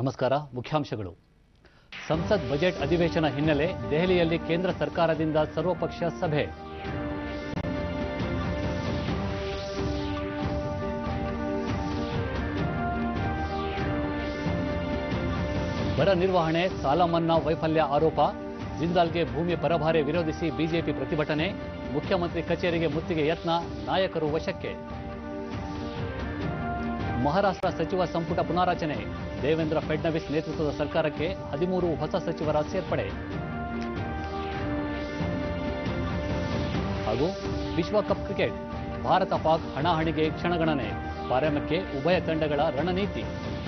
ನಮಸ್ಕಾರ ಮುಖ್ಯಾಂಶಗಳು ಸಂಸತ್ ಬಜೆಟ್ ಅಧಿವೇಶನ ಹಿನ್ನೆಲೆ ದೆಹಲಿಯಲ್ಲಿ ಕೇಂದ್ರ ಸರ್ಕಾರದಿಂದ ಸರ್ವಪಕ್ಷ ಸಭೆ ಬರ ನಿರ್ವಹಣೆ ಸಾಲ ಮನ್ನಾ ವೈಫಲ್ಯ ಆರೋಪ ಜಿಂದಾಲ್ಗೆ ಭೂಮಿ ಪರಭಾರೆ ವಿರೋಧಿಸಿ ಬಿಜೆಪಿ ಪ್ರತಿಭಟನೆ ಮುಖ್ಯಮಂತ್ರಿ ಕಚೇರಿಗೆ ಮುತ್ತಿಗೆ ಯತ್ನ ನಾಯಕರು ವಶಕ್ಕೆ ಮಹಾರಾಷ್ಟ್ರ ಸಚಿವ ಸಂಪುಟ ಪುನಾರಚನೆ ದೇವೇಂದ್ರ ಫಡ್ನವೀಸ್ ನೇತೃತ್ವದ ಸರ್ಕಾರಕ್ಕೆ ಹದಿಮೂರು ಹೊಸ ಸಚಿವರ ಸೇರ್ಪಡೆ ಹಾಗೂ ವಿಶ್ವಕಪ್ ಕ್ರಿಕೆಟ್ ಭಾರತ ಪಾಕ್ ಹಣಾಹಣಿಗೆ ಕ್ಷಣಗಣನೆ ಪಾರಮ್ಯಕ್ಕೆ ಉಭಯ ತಂಡಗಳ ರಣನೀತಿ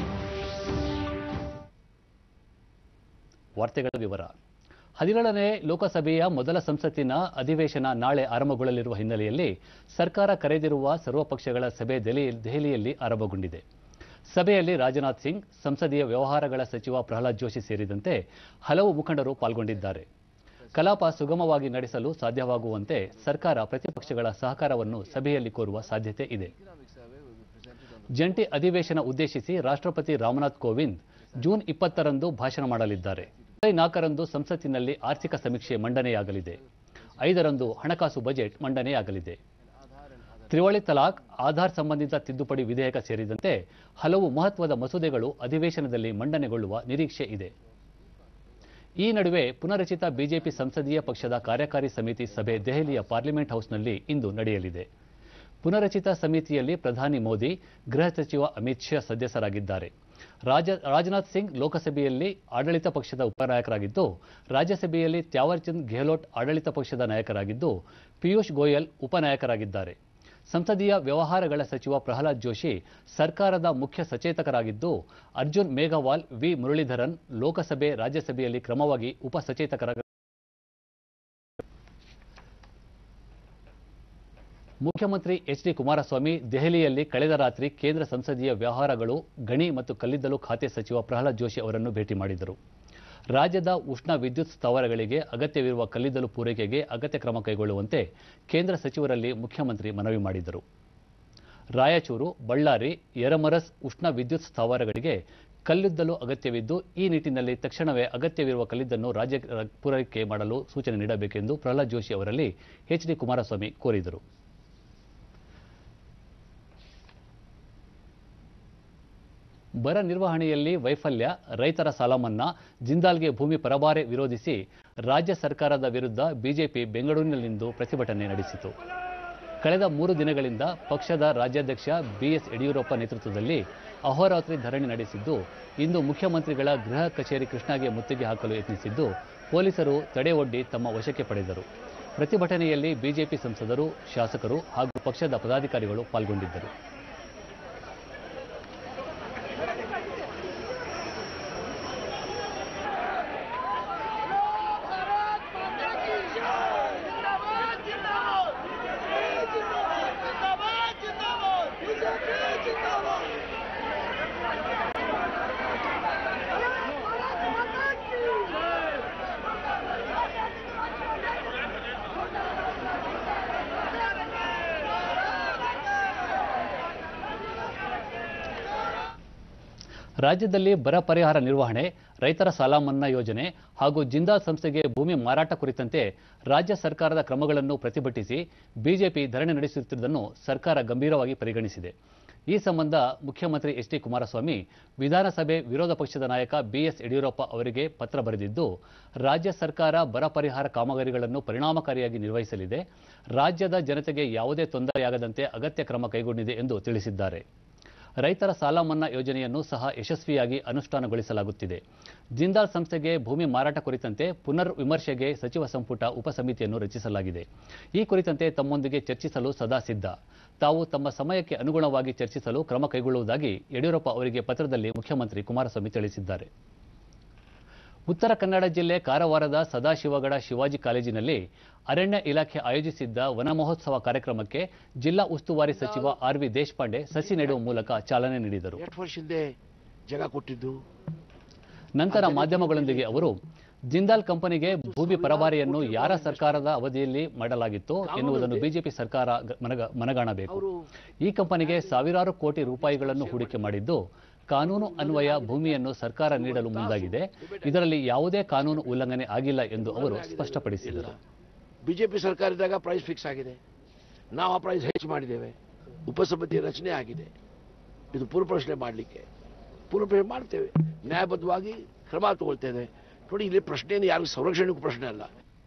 ವಾರ್ತೆಗಳ ವಿವರ ಹದಿನೇಳನೇ ಲೋಕಸಭೆಯ ಮೊದಲ ಸಂಸತ್ತಿನ ಅಧಿವೇಶನ ನಾಳೆ ಆರಂಭಗೊಳ್ಳಲಿರುವ ಹಿನ್ನೆಲೆಯಲ್ಲಿ ಸರ್ಕಾರ ಕರೆದಿರುವ ಸರ್ವಪಕ್ಷಗಳ ಸಭೆ ದೆಹಲಿ- ದೆಹಲಿಯಲ್ಲಿ ಆರಂಭಗೊಂಡಿದೆ ಸಭೆಯಲ್ಲಿ ರಾಜನಾಥ್ ಸಿಂಗ್ ಸಂಸದೀಯ ವ್ಯವಹಾರಗಳ ಸಚಿವ ಪ್ರಹ್ಲಾದ್ ಜೋಶಿ ಸೇರಿದಂತೆ ಹಲವು ಮುಖಂಡರು ಪಾಲ್ಗೊಂಡಿದ್ದಾರೆ ಕಲಾಪ ಸುಗಮವಾಗಿ ನಡೆಸಲು ಸಾಧ್ಯವಾಗುವಂತೆ ಸರ್ಕಾರ ಪ್ರತಿಪಕ್ಷಗಳ ಸಹಕಾರವನ್ನು ಸಭೆಯಲ್ಲಿ ಕೋರುವ ಸಾಧ್ಯತೆ ಇದೆ ಜಂಟಿ ಅಧಿವೇಶನ ಉದ್ದೇಶಿಸಿ ರಾಷ್ಟ್ರಪತಿ ರಾಮನಾಥ್ ಕೋವಿಂದ್ ಜೂನ್ ಇಪ್ಪತ್ತರಂದು ಭಾಷಣ ಮಾಡಲಿದ್ದಾರೆ ಜುಲೈ ನಾಲ್ಕರಂದು ಸಂಸತ್ತಿನಲ್ಲಿ ಆರ್ಥಿಕ ಸಮೀಕ್ಷೆ ಮಂಡನೆಯಾಗಲಿದೆ ಐದರಂದು ಹಣಕಾಸು ಬಜೆಟ್ ಮಂಡನೆಯಾಗಲಿದೆ ತ್ರಿವಳಿ ತಲಾಕ್ ಆಧಾರ್ ಸಂಬಂಧಿತ ತಿದ್ದುಪಡಿ ವಿಧೇಯಕ ಸೇರಿದಂತೆ ಹಲವು ಮಹತ್ವದ ಮಸೂದೆಗಳು ಅಧಿವೇಶನದಲ್ಲಿ ಮಂಡನೆಗೊಳ್ಳುವ ನಿರೀಕ್ಷೆ ಇದೆ ಈ ನಡುವೆ ಪುನರಚಿತ ಬಿಜೆಪಿ ಸಂಸದೀಯ ಪಕ್ಷದ ಕಾರ್ಯಕಾರಿ ಸಮಿತಿ ಸಭೆ ದೆಹಲಿಯ ಪಾರ್ಲಿಮೆಂಟ್ ಹೌಸ್ನಲ್ಲಿ ಇಂದು ನಡೆಯಲಿದೆ ಪುನರಚಿತ ಸಮಿತಿಯಲ್ಲಿ ಪ್ರಧಾನಿ ಮೋದಿ ಗೃಹ ಸಚಿವ ಅಮಿತ್ ಶಾ ಸದಸ್ಯರಾಗಿದ್ದಾರೆ ರಾಜ ರಾಜನಾಥ್ ಸಿಂಗ್ ಲೋಕಸಭೆಯಲ್ಲಿ ಆಡಳಿತ ಪಕ್ಷದ ಉಪನಾಯಕರಾಗಿದ್ದು ರಾಜ್ಯಸಭೆಯಲ್ಲಿ ತ್ಯಾವರ್ಚಂದ್ ಗೆಹ್ಲೋಟ್ ಆಡಳಿತ ಪಕ್ಷದ ನಾಯಕರಾಗಿದ್ದು ಪಿಯೂಷ್ ಗೋಯಲ್ ಉಪನಾಯಕರಾಗಿದ್ದಾರೆ ಸಂಸದೀಯ ವ್ಯವಹಾರಗಳ ಸಚಿವ ಪ್ರಹ್ಲಾದ್ ಜೋಶಿ ಸರ್ಕಾರದ ಮುಖ್ಯ ಸಚೇತಕರಾಗಿದ್ದು ಅರ್ಜುನ್ ಮೇಘವಾಲ್ ವಿ ಮುರಳೀಧರನ್ ಲೋಕಸಭೆ ರಾಜ್ಯಸಭೆಯಲ್ಲಿ ಕ್ರಮವಾಗಿ ಉಪ ಸಚೇತಕರ ಮುಖ್ಯಮಂತ್ರಿ ಎಚ್ ಡಿ ಕುಮಾರಸ್ವಾಮಿ ದೆಹಲಿಯಲ್ಲಿ ಕಳೆದ ರಾತ್ರಿ ಕೇಂದ್ರ ಸಂಸದೀಯ ವ್ಯವಹಾರಗಳು ಗಣಿ ಮತ್ತು ಕಲ್ಲಿದ್ದಲು ಖಾತೆ ಸಚಿವ ಪ್ರಹ್ಲಾದ್ ಜೋಶಿ ಅವರನ್ನು ಭೇಟಿ ಮಾಡಿದರು ರಾಜ್ಯದ ಉಷ್ಣ ವಿದ್ಯುತ್ ಸ್ಥಾವರಗಳಿಗೆ ಅಗತ್ಯವಿರುವ ಕಲ್ಲಿದ್ದಲು ಪೂರೈಕೆಗೆ ಅಗತ್ಯ ಕ್ರಮ ಕೈಗೊಳ್ಳುವಂತೆ ಕೇಂದ್ರ ಸಚಿವರಲ್ಲಿ ಮುಖ್ಯಮಂತ್ರಿ ಮನವಿ ಮಾಡಿದರು ರಾಯಚೂರು ಬಳ್ಳಾರಿ ಯರಮರಸ್ ಉಷ್ಣ ವಿದ್ಯುತ್ ಸ್ಥಾವರಗಳಿಗೆ ಕಲ್ಲಿದ್ದಲು ಅಗತ್ಯವಿದ್ದು ಈ ನಿಟ್ಟಿನಲ್ಲಿ ತಕ್ಷಣವೇ ಅಗತ್ಯವಿರುವ ಕಲ್ಲಿದ್ದನ್ನು ರಾಜ್ಯ ಪೂರೈಕೆ ಮಾಡಲು ಸೂಚನೆ ನೀಡಬೇಕೆಂದು ಪ್ರಹ್ಲಾದ್ ಜೋಶಿ ಅವರಲ್ಲಿ ಎಚ್ ಡಿ ಕುಮಾರಸ್ವಾಮಿ ಕೋರಿದರು ಬರ ನಿರ್ವಹಣೆಯಲ್ಲಿ ವೈಫಲ್ಯ ರೈತರ ಸಾಲ ಮನ್ನಾ ಜಿಂದಾಲ್ಗೆ ಭೂಮಿ ಪರಭಾರೆ ವಿರೋಧಿಸಿ ರಾಜ್ಯ ಸರ್ಕಾರದ ವಿರುದ್ಧ ಬಿಜೆಪಿ ಬೆಂಗಳೂರಿನಲ್ಲಿಂದು ಪ್ರತಿಭಟನೆ ನಡೆಸಿತು ಕಳೆದ ಮೂರು ದಿನಗಳಿಂದ ಪಕ್ಷದ ರಾಜ್ಯಾಧ್ಯಕ್ಷ ಬಿಎಸ್ ಯಡಿಯೂರಪ್ಪ ನೇತೃತ್ವದಲ್ಲಿ ಅಹೋರಾತ್ರಿ ಧರಣಿ ನಡೆಸಿದ್ದು ಇಂದು ಮುಖ್ಯಮಂತ್ರಿಗಳ ಗೃಹ ಕಚೇರಿ ಕೃಷ್ಣಾಗೆ ಮುತ್ತಿಗೆ ಹಾಕಲು ಯತ್ನಿಸಿದ್ದು ಪೊಲೀಸರು ತಡೆ ಒಡ್ಡಿ ತಮ್ಮ ವಶಕ್ಕೆ ಪಡೆದರು ಪ್ರತಿಭಟನೆಯಲ್ಲಿ ಬಿಜೆಪಿ ಸಂಸದರು ಶಾಸಕರು ಹಾಗೂ ಪಕ್ಷದ ಪದಾಧಿಕಾರಿಗಳು ಪಾಲ್ಗೊಂಡಿದ್ದರು भारत माता की जय जिंदाबाद जिंदाबाद जिंदाबाद जिंदाबाद बीजेपी जिंदाबाद भारत माता की ರಾಜ್ಯದಲ್ಲಿ ಬರ ಪರಿಹಾರ ನಿರ್ವಹಣೆ ರೈತರ ಸಾಲ ಮನ್ನಾ ಯೋಜನೆ ಹಾಗೂ ಜಿಂದಾಲ್ ಸಂಸ್ಥೆಗೆ ಭೂಮಿ ಮಾರಾಟ ಕುರಿತಂತೆ ರಾಜ್ಯ ಸರ್ಕಾರದ ಕ್ರಮಗಳನ್ನು ಪ್ರತಿಭಟಿಸಿ ಬಿಜೆಪಿ ಧರಣಿ ನಡೆಸುತ್ತಿರುವುದನ್ನು ಸರ್ಕಾರ ಗಂಭೀರವಾಗಿ ಪರಿಗಣಿಸಿದೆ ಈ ಸಂಬಂಧ ಮುಖ್ಯಮಂತ್ರಿ ಎಚ್ ಡಿ ಕುಮಾರಸ್ವಾಮಿ ವಿಧಾನಸಭೆ ವಿರೋಧ ಪಕ್ಷದ ನಾಯಕ ಬಿಎಸ್ ಯಡಿಯೂರಪ್ಪ ಅವರಿಗೆ ಪತ್ರ ಬರೆದಿದ್ದು ರಾಜ್ಯ ಸರ್ಕಾರ ಬರ ಪರಿಹಾರ ಕಾಮಗಾರಿಗಳನ್ನು ಪರಿಣಾಮಕಾರಿಯಾಗಿ ನಿರ್ವಹಿಸಲಿದೆ ರಾಜ್ಯದ ಜನತೆಗೆ ಯಾವುದೇ ತೊಂದರೆಯಾಗದಂತೆ ಅಗತ್ಯ ಕ್ರಮ ಕೈಗೊಂಡಿದೆ ಎಂದು ತಿಳಿಸಿದ್ದಾರೆ ರೈತರ ಸಾಲ ಮನ್ನಾ ಯೋಜನೆಯನ್ನು ಸಹ ಯಶಸ್ವಿಯಾಗಿ ಅನುಷ್ಠಾನಗೊಳಿಸಲಾಗುತ್ತಿದೆ ಜಿಂದಾಲ್ ಸಂಸ್ಥೆಗೆ ಭೂಮಿ ಮಾರಾಟ ಕುರಿತಂತೆ ಪುನರ್ ವಿಮರ್ಶೆಗೆ ಸಚಿವ ಸಂಪುಟ ಉಪಸಮಿತಿಯನ್ನು ರಚಿಸಲಾಗಿದೆ ಈ ಕುರಿತಂತೆ ತಮ್ಮೊಂದಿಗೆ ಚರ್ಚಿಸಲು ಸದಾ ಸಿದ್ಧ ತಾವು ತಮ್ಮ ಸಮಯಕ್ಕೆ ಅನುಗುಣವಾಗಿ ಚರ್ಚಿಸಲು ಕ್ರಮ ಕೈಗೊಳ್ಳುವುದಾಗಿ ಯಡಿಯೂರಪ್ಪ ಅವರಿಗೆ ಪತ್ರದಲ್ಲಿ ಮುಖ್ಯಮಂತ್ರಿ ಕುಮಾರಸ್ವಾಮಿ ತಿಳಿಸಿದ್ದಾರೆ ಉತ್ತರ ಕನ್ನಡ ಜಿಲ್ಲೆ ಕಾರವಾರದ ಸದಾಶಿವಗಡ ಶಿವಾಜಿ ಕಾಲೇಜಿನಲ್ಲಿ ಅರಣ್ಯ ಇಲಾಖೆ ಆಯೋಜಿಸಿದ್ದ ವನ ಮಹೋತ್ಸವ ಕಾರ್ಯಕ್ರಮಕ್ಕೆ ಜಿಲ್ಲಾ ಉಸ್ತುವಾರಿ ಸಚಿವ ಆರ್ ವಿ ದೇಶಪಾಂಡೆ ಸಸಿ ನೆಡುವ ಮೂಲಕ ಚಾಲನೆ ನೀಡಿದರು ಎರಡು ವರ್ಷ ಹಿಂದೆ ಜಾಗ ಕೊಟ್ಟಿದ್ದು ನಂತರ ಮಾಧ್ಯಮಗಳೊಂದಿಗೆ ಅವರು ಜಿಂದಾಲ್ ಕಂಪನಿಗೆ ಭೂಮಿ ಪರಭಾರೆಯನ್ನು ಯಾರ ಸರ್ಕಾರದ ಅವಧಿಯಲ್ಲಿ ಮಾಡಲಾಗಿತ್ತು ಎನ್ನುವುದನ್ನು ಬಿಜೆಪಿ ಸರ್ಕಾರ ಗ- ಮನಗ- ಮನಗಾಣಬೇಕು ಅವರು ಈ ಕಂಪನಿಗೆ ಸಾವಿರಾರು ಕೋಟಿ ರೂಪಾಯಿಗಳನ್ನು ಹೂಡಿಕೆ ಮಾಡಿದ್ದು ಕಾನೂನು ಅನ್ವಯ ಭೂಮಿಯನ್ನು ಸರ್ಕಾರ ನೀಡಲು ಮುಂದಾಗಿದೆ ಇದರಲ್ಲಿ ಯಾವುದೇ ಕಾನೂನು ಉಲ್ಲಂಘನೆ ಆಗಿಲ್ಲ ಎಂದು ಅವರು ಸ್ಪಷ್ಟಪಡಿಸಿದರು ಬಿಜೆಪಿ ಸರ್ಕಾರ ಇದ್ದಾಗ ಪ್ರೈಸ್ ಫಿಕ್ಸ್ ಆಗಿದೆ ನಾವು ಆ ಪ್ರೈಸ್ ಹೆಚ್ಚು ಮಾಡಿದ್ದೇವೆ ಉಪಸಮಿತಿ ರಚನೆ ಆಗಿದೆ ಇದು ಪೂರ್ವಪ್ರಶ್ನೆ ಮಾಡಲಿಕ್ಕೆ ಪೂರ್ವಪ್ರಶ್ನೆ ಮಾಡ್ತೇವೆ ನ್ಯಾಯಬದ್ಧವಾಗಿ ಕ್ರಮ ತಗೊಳ್ತೇವೆ ನೋಡಿ ಇಲ್ಲಿ ಪ್ರಶ್ನೆಯನ್ನು ಯಾರಿಗೂ ಸಂರಕ್ಷಣೆಗೂ ಪ್ರಶ್ನೆ ಅಲ್ಲ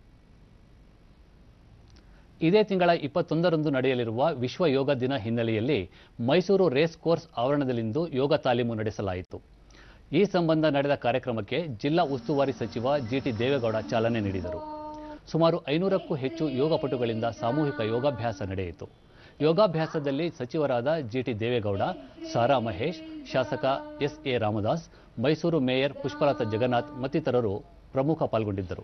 ಇದೇ ತಿಂಗಳ ಇಪ್ಪತ್ತೊಂದರಂದು ನಡೆಯಲಿರುವ ವಿಶ್ವ ಯೋಗ ದಿನ ಹಿನ್ನೆಲೆಯಲ್ಲಿ ಮೈಸೂರು ರೇಸ್ ಕೋರ್ಸ್ ಆವರಣದಲ್ಲಿಂದು ಯೋಗ ತಾಲೀಮು ನಡೆಸಲಾಯಿತು ಈ ಸಂಬಂಧ ನಡೆದ ಕಾರ್ಯಕ್ರಮಕ್ಕೆ ಜಿಲ್ಲಾ ಉಸ್ತುವಾರಿ ಸಚಿವ ಜಿಟಿ ದೇವೇಗೌಡ ಚಾಲನೆ ನೀಡಿದರು ಸುಮಾರು ಐನೂರಕ್ಕೂ ಹೆಚ್ಚು ಯೋಗಪಟುಗಳಿಂದ ಸಾಮೂಹಿಕ ಯೋಗಾಭ್ಯಾಸ ನಡೆಯಿತು ಯೋಗಾಭ್ಯಾಸದಲ್ಲಿ ಸಚಿವರಾದ ಜಿಟಿ ದೇವೇಗೌಡ ಸಾರಾ ಮಹೇಶ್ ಶಾಸಕ S A Ramdas Mysuru mayor Pushpalatha Jagannath ಮತ್ತಿತರರು ಪ್ರಮುಖ ಪಾಲ್ಗೊಂಡಿದ್ದರು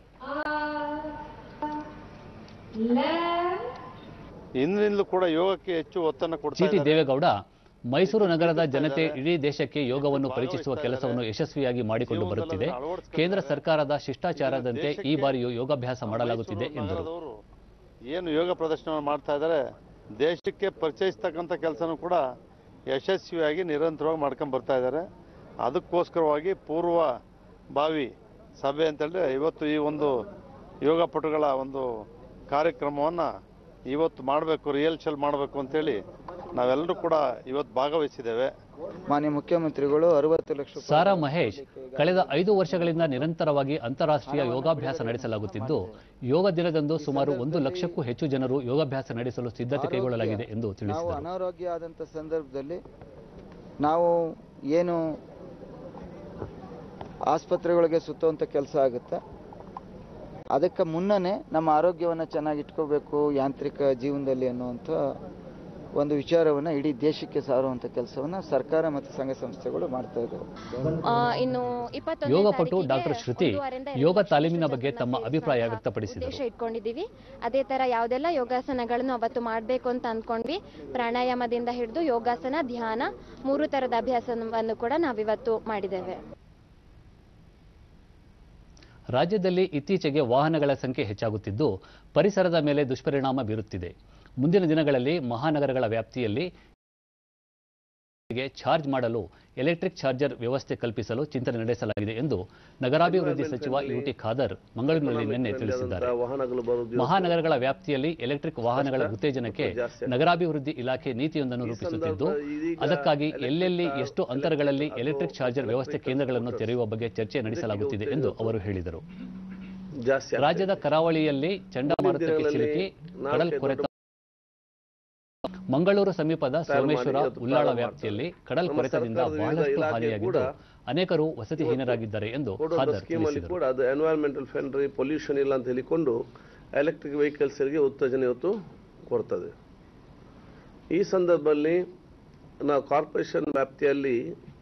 ಇಂದಿನಿಂದಲೂ ಕೂಡ ಯೋಗಕ್ಕೆ ಹೆಚ್ಚು ಒತ್ತನ್ನು ಕೊಡ್ತಾ ಜಿಟಿ ಇದ್ದಾರೆ. ದೇವೇಗೌಡ ಮೈಸೂರು ನಗರದ ಜನತೆ ಇಡೀ ದೇಶಕ್ಕೆ ಯೋಗವನ್ನು ಪರಿಚಯಿಸುವ ಕೆಲಸವನ್ನು ಯಶಸ್ವಿಯಾಗಿ ಮಾಡಿಕೊಂಡು ಬರುತ್ತಿದೆ ಕೇಂದ್ರ ಸರ್ಕಾರದ ಶಿಷ್ಟಾಚಾರದಂತೆ ಈ ಬಾರಿಯೂ ಯೋಗಾಭ್ಯಾಸ ಮಾಡಲಾಗುತ್ತಿದೆ ಎಂದರು ನಗರದವರು ಏನು ಯೋಗ ಪ್ರದರ್ಶನ ಮಾಡ್ತಾ ಇದ್ದಾರೆ ದೇಶಕ್ಕೆ ಪರಿಚಯಿಸ್ತಕ್ಕಂಥ ಕೆಲಸನೂ ಕೂಡ ಯಶಸ್ವಿಯಾಗಿ ನಿರಂತರವಾಗಿ ಮಾಡ್ಕೊಂಡು ಬರ್ತಾ ಇದ್ದಾರೆ ಅದಕ್ಕೋಸ್ಕರವಾಗಿ ಪೂರ್ವ ಭಾವಿ ಸಭೆ ಅಂತೇಳಿ ಇವತ್ತು ಈ ಒಂದು ಯೋಗ ಪಟುಗಳ ಒಂದು ಕಾರ್ಯಕ್ರಮವನ್ನು ಇವತ್ತು ಮಾಡಬೇಕು ರಿಯಲ್ಸಲ್ ಮಾಡಬೇಕು ಅಂತೇಳಿ ನಾವೆಲ್ಲರೂ ಕೂಡ ಇವತ್ತು ಭಾಗವಹಿಸಿದ್ದೇವೆ ಮಾನ್ಯ ಮುಖ್ಯಮಂತ್ರಿಗಳು ಅರವತ್ತು ಲಕ್ಷ ರೂಪಾಯಿ ಸಾರಾ ಮಹೇಶ್ ಕಳೆದ ಐದು ವರ್ಷಗಳಿಂದ ನಿರಂತರವಾಗಿ ಅಂತಾರಾಷ್ಟ್ರೀಯ ಯೋಗಾಭ್ಯಾಸ ನಡೆಸಲಾಗುತ್ತಿದ್ದು ಯೋಗ ದಿನದಂದು ಸುಮಾರು ಒಂದು ಲಕ್ಷಕ್ಕೂ ಹೆಚ್ಚು ಜನರು ಯೋಗಾಭ್ಯಾಸ ನಡೆಸಲು ಸಿದ್ಧತೆ ಕೈಗೊಳ್ಳಲಾಗಿದೆ ಎಂದು ನಾವು ತಿಳಿಸಿದರು ಅನಾರೋಗ್ಯ ಆದಂಥ ಸಂದರ್ಭದಲ್ಲಿ ನಾವು ಏನು ಆಸ್ಪತ್ರೆಗಳಿಗೆ ಸುತ್ತುವಂಥ ಕೆಲಸ ಆಗುತ್ತೆ ಅದಕ್ಕೆ ಮುನ್ನನೇ ನಮ್ಮ ಆರೋಗ್ಯವನ್ನು ಚೆನ್ನಾಗಿ ಇಟ್ಕೋಬೇಕು ಯಾಂತ್ರಿಕ ಜೀವನದಲ್ಲಿ ಅನ್ನುವಂಥ ಒಂದು ವಿಚಾರವನ್ನು ಇಡೀ ದೇಶಕ್ಕೆ ಸಾರುವಂಥ ಕೆಲಸವನ್ನು ಸರ್ಕಾರ ಮತ್ತು ಸಂಘ ಸಂಸ್ಥೆಗಳು ಮಾಡ್ತಾ ಇದ್ದಾವೆ ಆ, ಇನ್ನು ಇಪ್ಪತ್ತೊಂದನೇ ಯೋಗಪಟು ತಾರೀಕಿಗೆ ಡಾಕ್ಟರ್ ಶ್ರುತಿ ಒಂದೂವರೆಯಿಂದ ಎರಡು ಯೋಗ ಲಕ್ಷ ತಾಲೀಮಿನ ಬಗ್ಗೆ ಜನರನ್ನ ತಮ್ಮ ಸೇರಿಸುವ ಅಭಿಪ್ರಾಯ ಉದ್ದೇಶ ವ್ಯಕ್ತಪಡಿಸಿದರು ಇಟ್ಕೊಂಡಿದ್ದೀವಿ ಅದೇ ತರ ಯಾವ್ದೆಲ್ಲ ಯೋಗಾಸನಗಳನ್ನು ಅವತ್ತು ಮಾಡಬೇಕು ಅಂತ ಅಂದ್ಕೊಂಡ್ವಿ ಪ್ರಾಣಾಯಾಮದಿಂದ ಹಿಡಿದು ಯೋಗಾಸನ ಧ್ಯಾನ ಮೂರು ತರದ ಅಭ್ಯಾಸವನ್ನು ಕೂಡ ನಾವಿವತ್ತು ಮಾಡಿದ್ದೇವೆ ರಾಜ್ಯದಲ್ಲಿ ಇತ್ತೀಚೆಗೆ ವಾಹನಗಳ ಸಂಖ್ಯೆ ಹೆಚ್ಚಾಗುತ್ತಿದ್ದು ಪರಿಸರದ ಮೇಲೆ ದುಷ್ಪರಿಣಾಮ ಬೀರುತ್ತಿದೆ ಮುಂದಿನ ದಿನಗಳಲ್ಲಿ ಮಹಾನಗರಗಳ ವ್ಯಾಪ್ತಿಯಲ್ಲಿ ಗೆ ಚಾರ್ಜ್ ಮಾಡಲು ಎಲೆಕ್ಟ್ರಿಕ್ ಚಾರ್ಜರ್ ವ್ಯವಸ್ಥೆ ಕಲ್ಪಿಸಲು ಚಿಂತನೆ ನಡೆಸಲಾಗಿದೆ ಎಂದು ನಗರಾಭಿವೃದ್ಧಿ ಸಚಿವ ಯುಟಿ ಖಾದರ್ ಮಂಗಳೂರಿನಲ್ಲಿ ನಿನ್ನೆ ತಿಳಿಸಿದ್ದಾರೆ ಮಹಾನಗರಗಳ ವ್ಯಾಪ್ತಿಯಲ್ಲಿ ಎಲೆಕ್ಟ್ರಿಕ್ ವಾಹನಗಳ ಉತ್ತೇಜನಕ್ಕೆ ನಗರಾಭಿವೃದ್ಧಿ ಇಲಾಖೆ ನೀತಿಯೊಂದನ್ನು ರೂಪಿಸುತ್ತಿದ್ದು ಅದಕ್ಕಾಗಿ ಎಲ್ಲೆಲ್ಲಿ ಎಷ್ಟು ಅಂತರಗಳಲ್ಲಿ ಎಲೆಕ್ಟ್ರಿಕ್ ಚಾರ್ಜರ್ ವ್ಯವಸ್ಥೆ ಕೇಂದ್ರಗಳನ್ನು ತೆರೆಯುವ ಬಗ್ಗೆ ಚರ್ಚೆ ನಡೆಸಲಾಗುತ್ತಿದೆ ಎಂದು ಅವರು ಹೇಳಿದರು ರಾಜ್ಯದ ಕರಾವಳಿಯಲ್ಲಿ ಚಂಡಮಾರುತಕ್ಕೆ ಸಿಲುಕಿ ಕಡಲ್ ಕೊರೆತ ಮಂಗಳೂರು ಸಮೀಪದ ಸೋಮೇಶ್ವರ ಉಲ್ಲಾಳ ವ್ಯಾಪ್ತಿಯಲ್ಲಿ ಕಡಲ್ ಕೊರೆತದಿಂದ ಬಹಳಷ್ಟು ಹಾನಿಯಾಗಿದ್ದು ಅನೇಕರು ವಸತಿಹೀನರಾಗಿದ್ದಾರೆ ಎಂದು ಖಾದರ್ ಸ್ಕೀಮಲ್ಲಿ ತಿಳಿಸಿದರು ಕೂಡ ಅದು ಎನ್ವೈರ್ಮೆಂಟಲ್ ಫ್ರೆಂಡ್ಲಿ ಪೊಲ್ಯೂಷನ್ ಇಲ್ಲ ಅಂತ ಹೇಳಿಕೊಂಡು ಎಲೆಕ್ಟ್ರಿಕ್ ವೆಹಿಕಲ್ಸ್ಗೆ ಉತ್ತೇಜನ ಇವತ್ತು ಕೊಡ್ತದೆ ಈ ಸಂದರ್ಭದಲ್ಲಿ ನಾವು ಕಾರ್ಪೊರೇಷನ್ ವ್ಯಾಪ್ತಿಯಲ್ಲಿ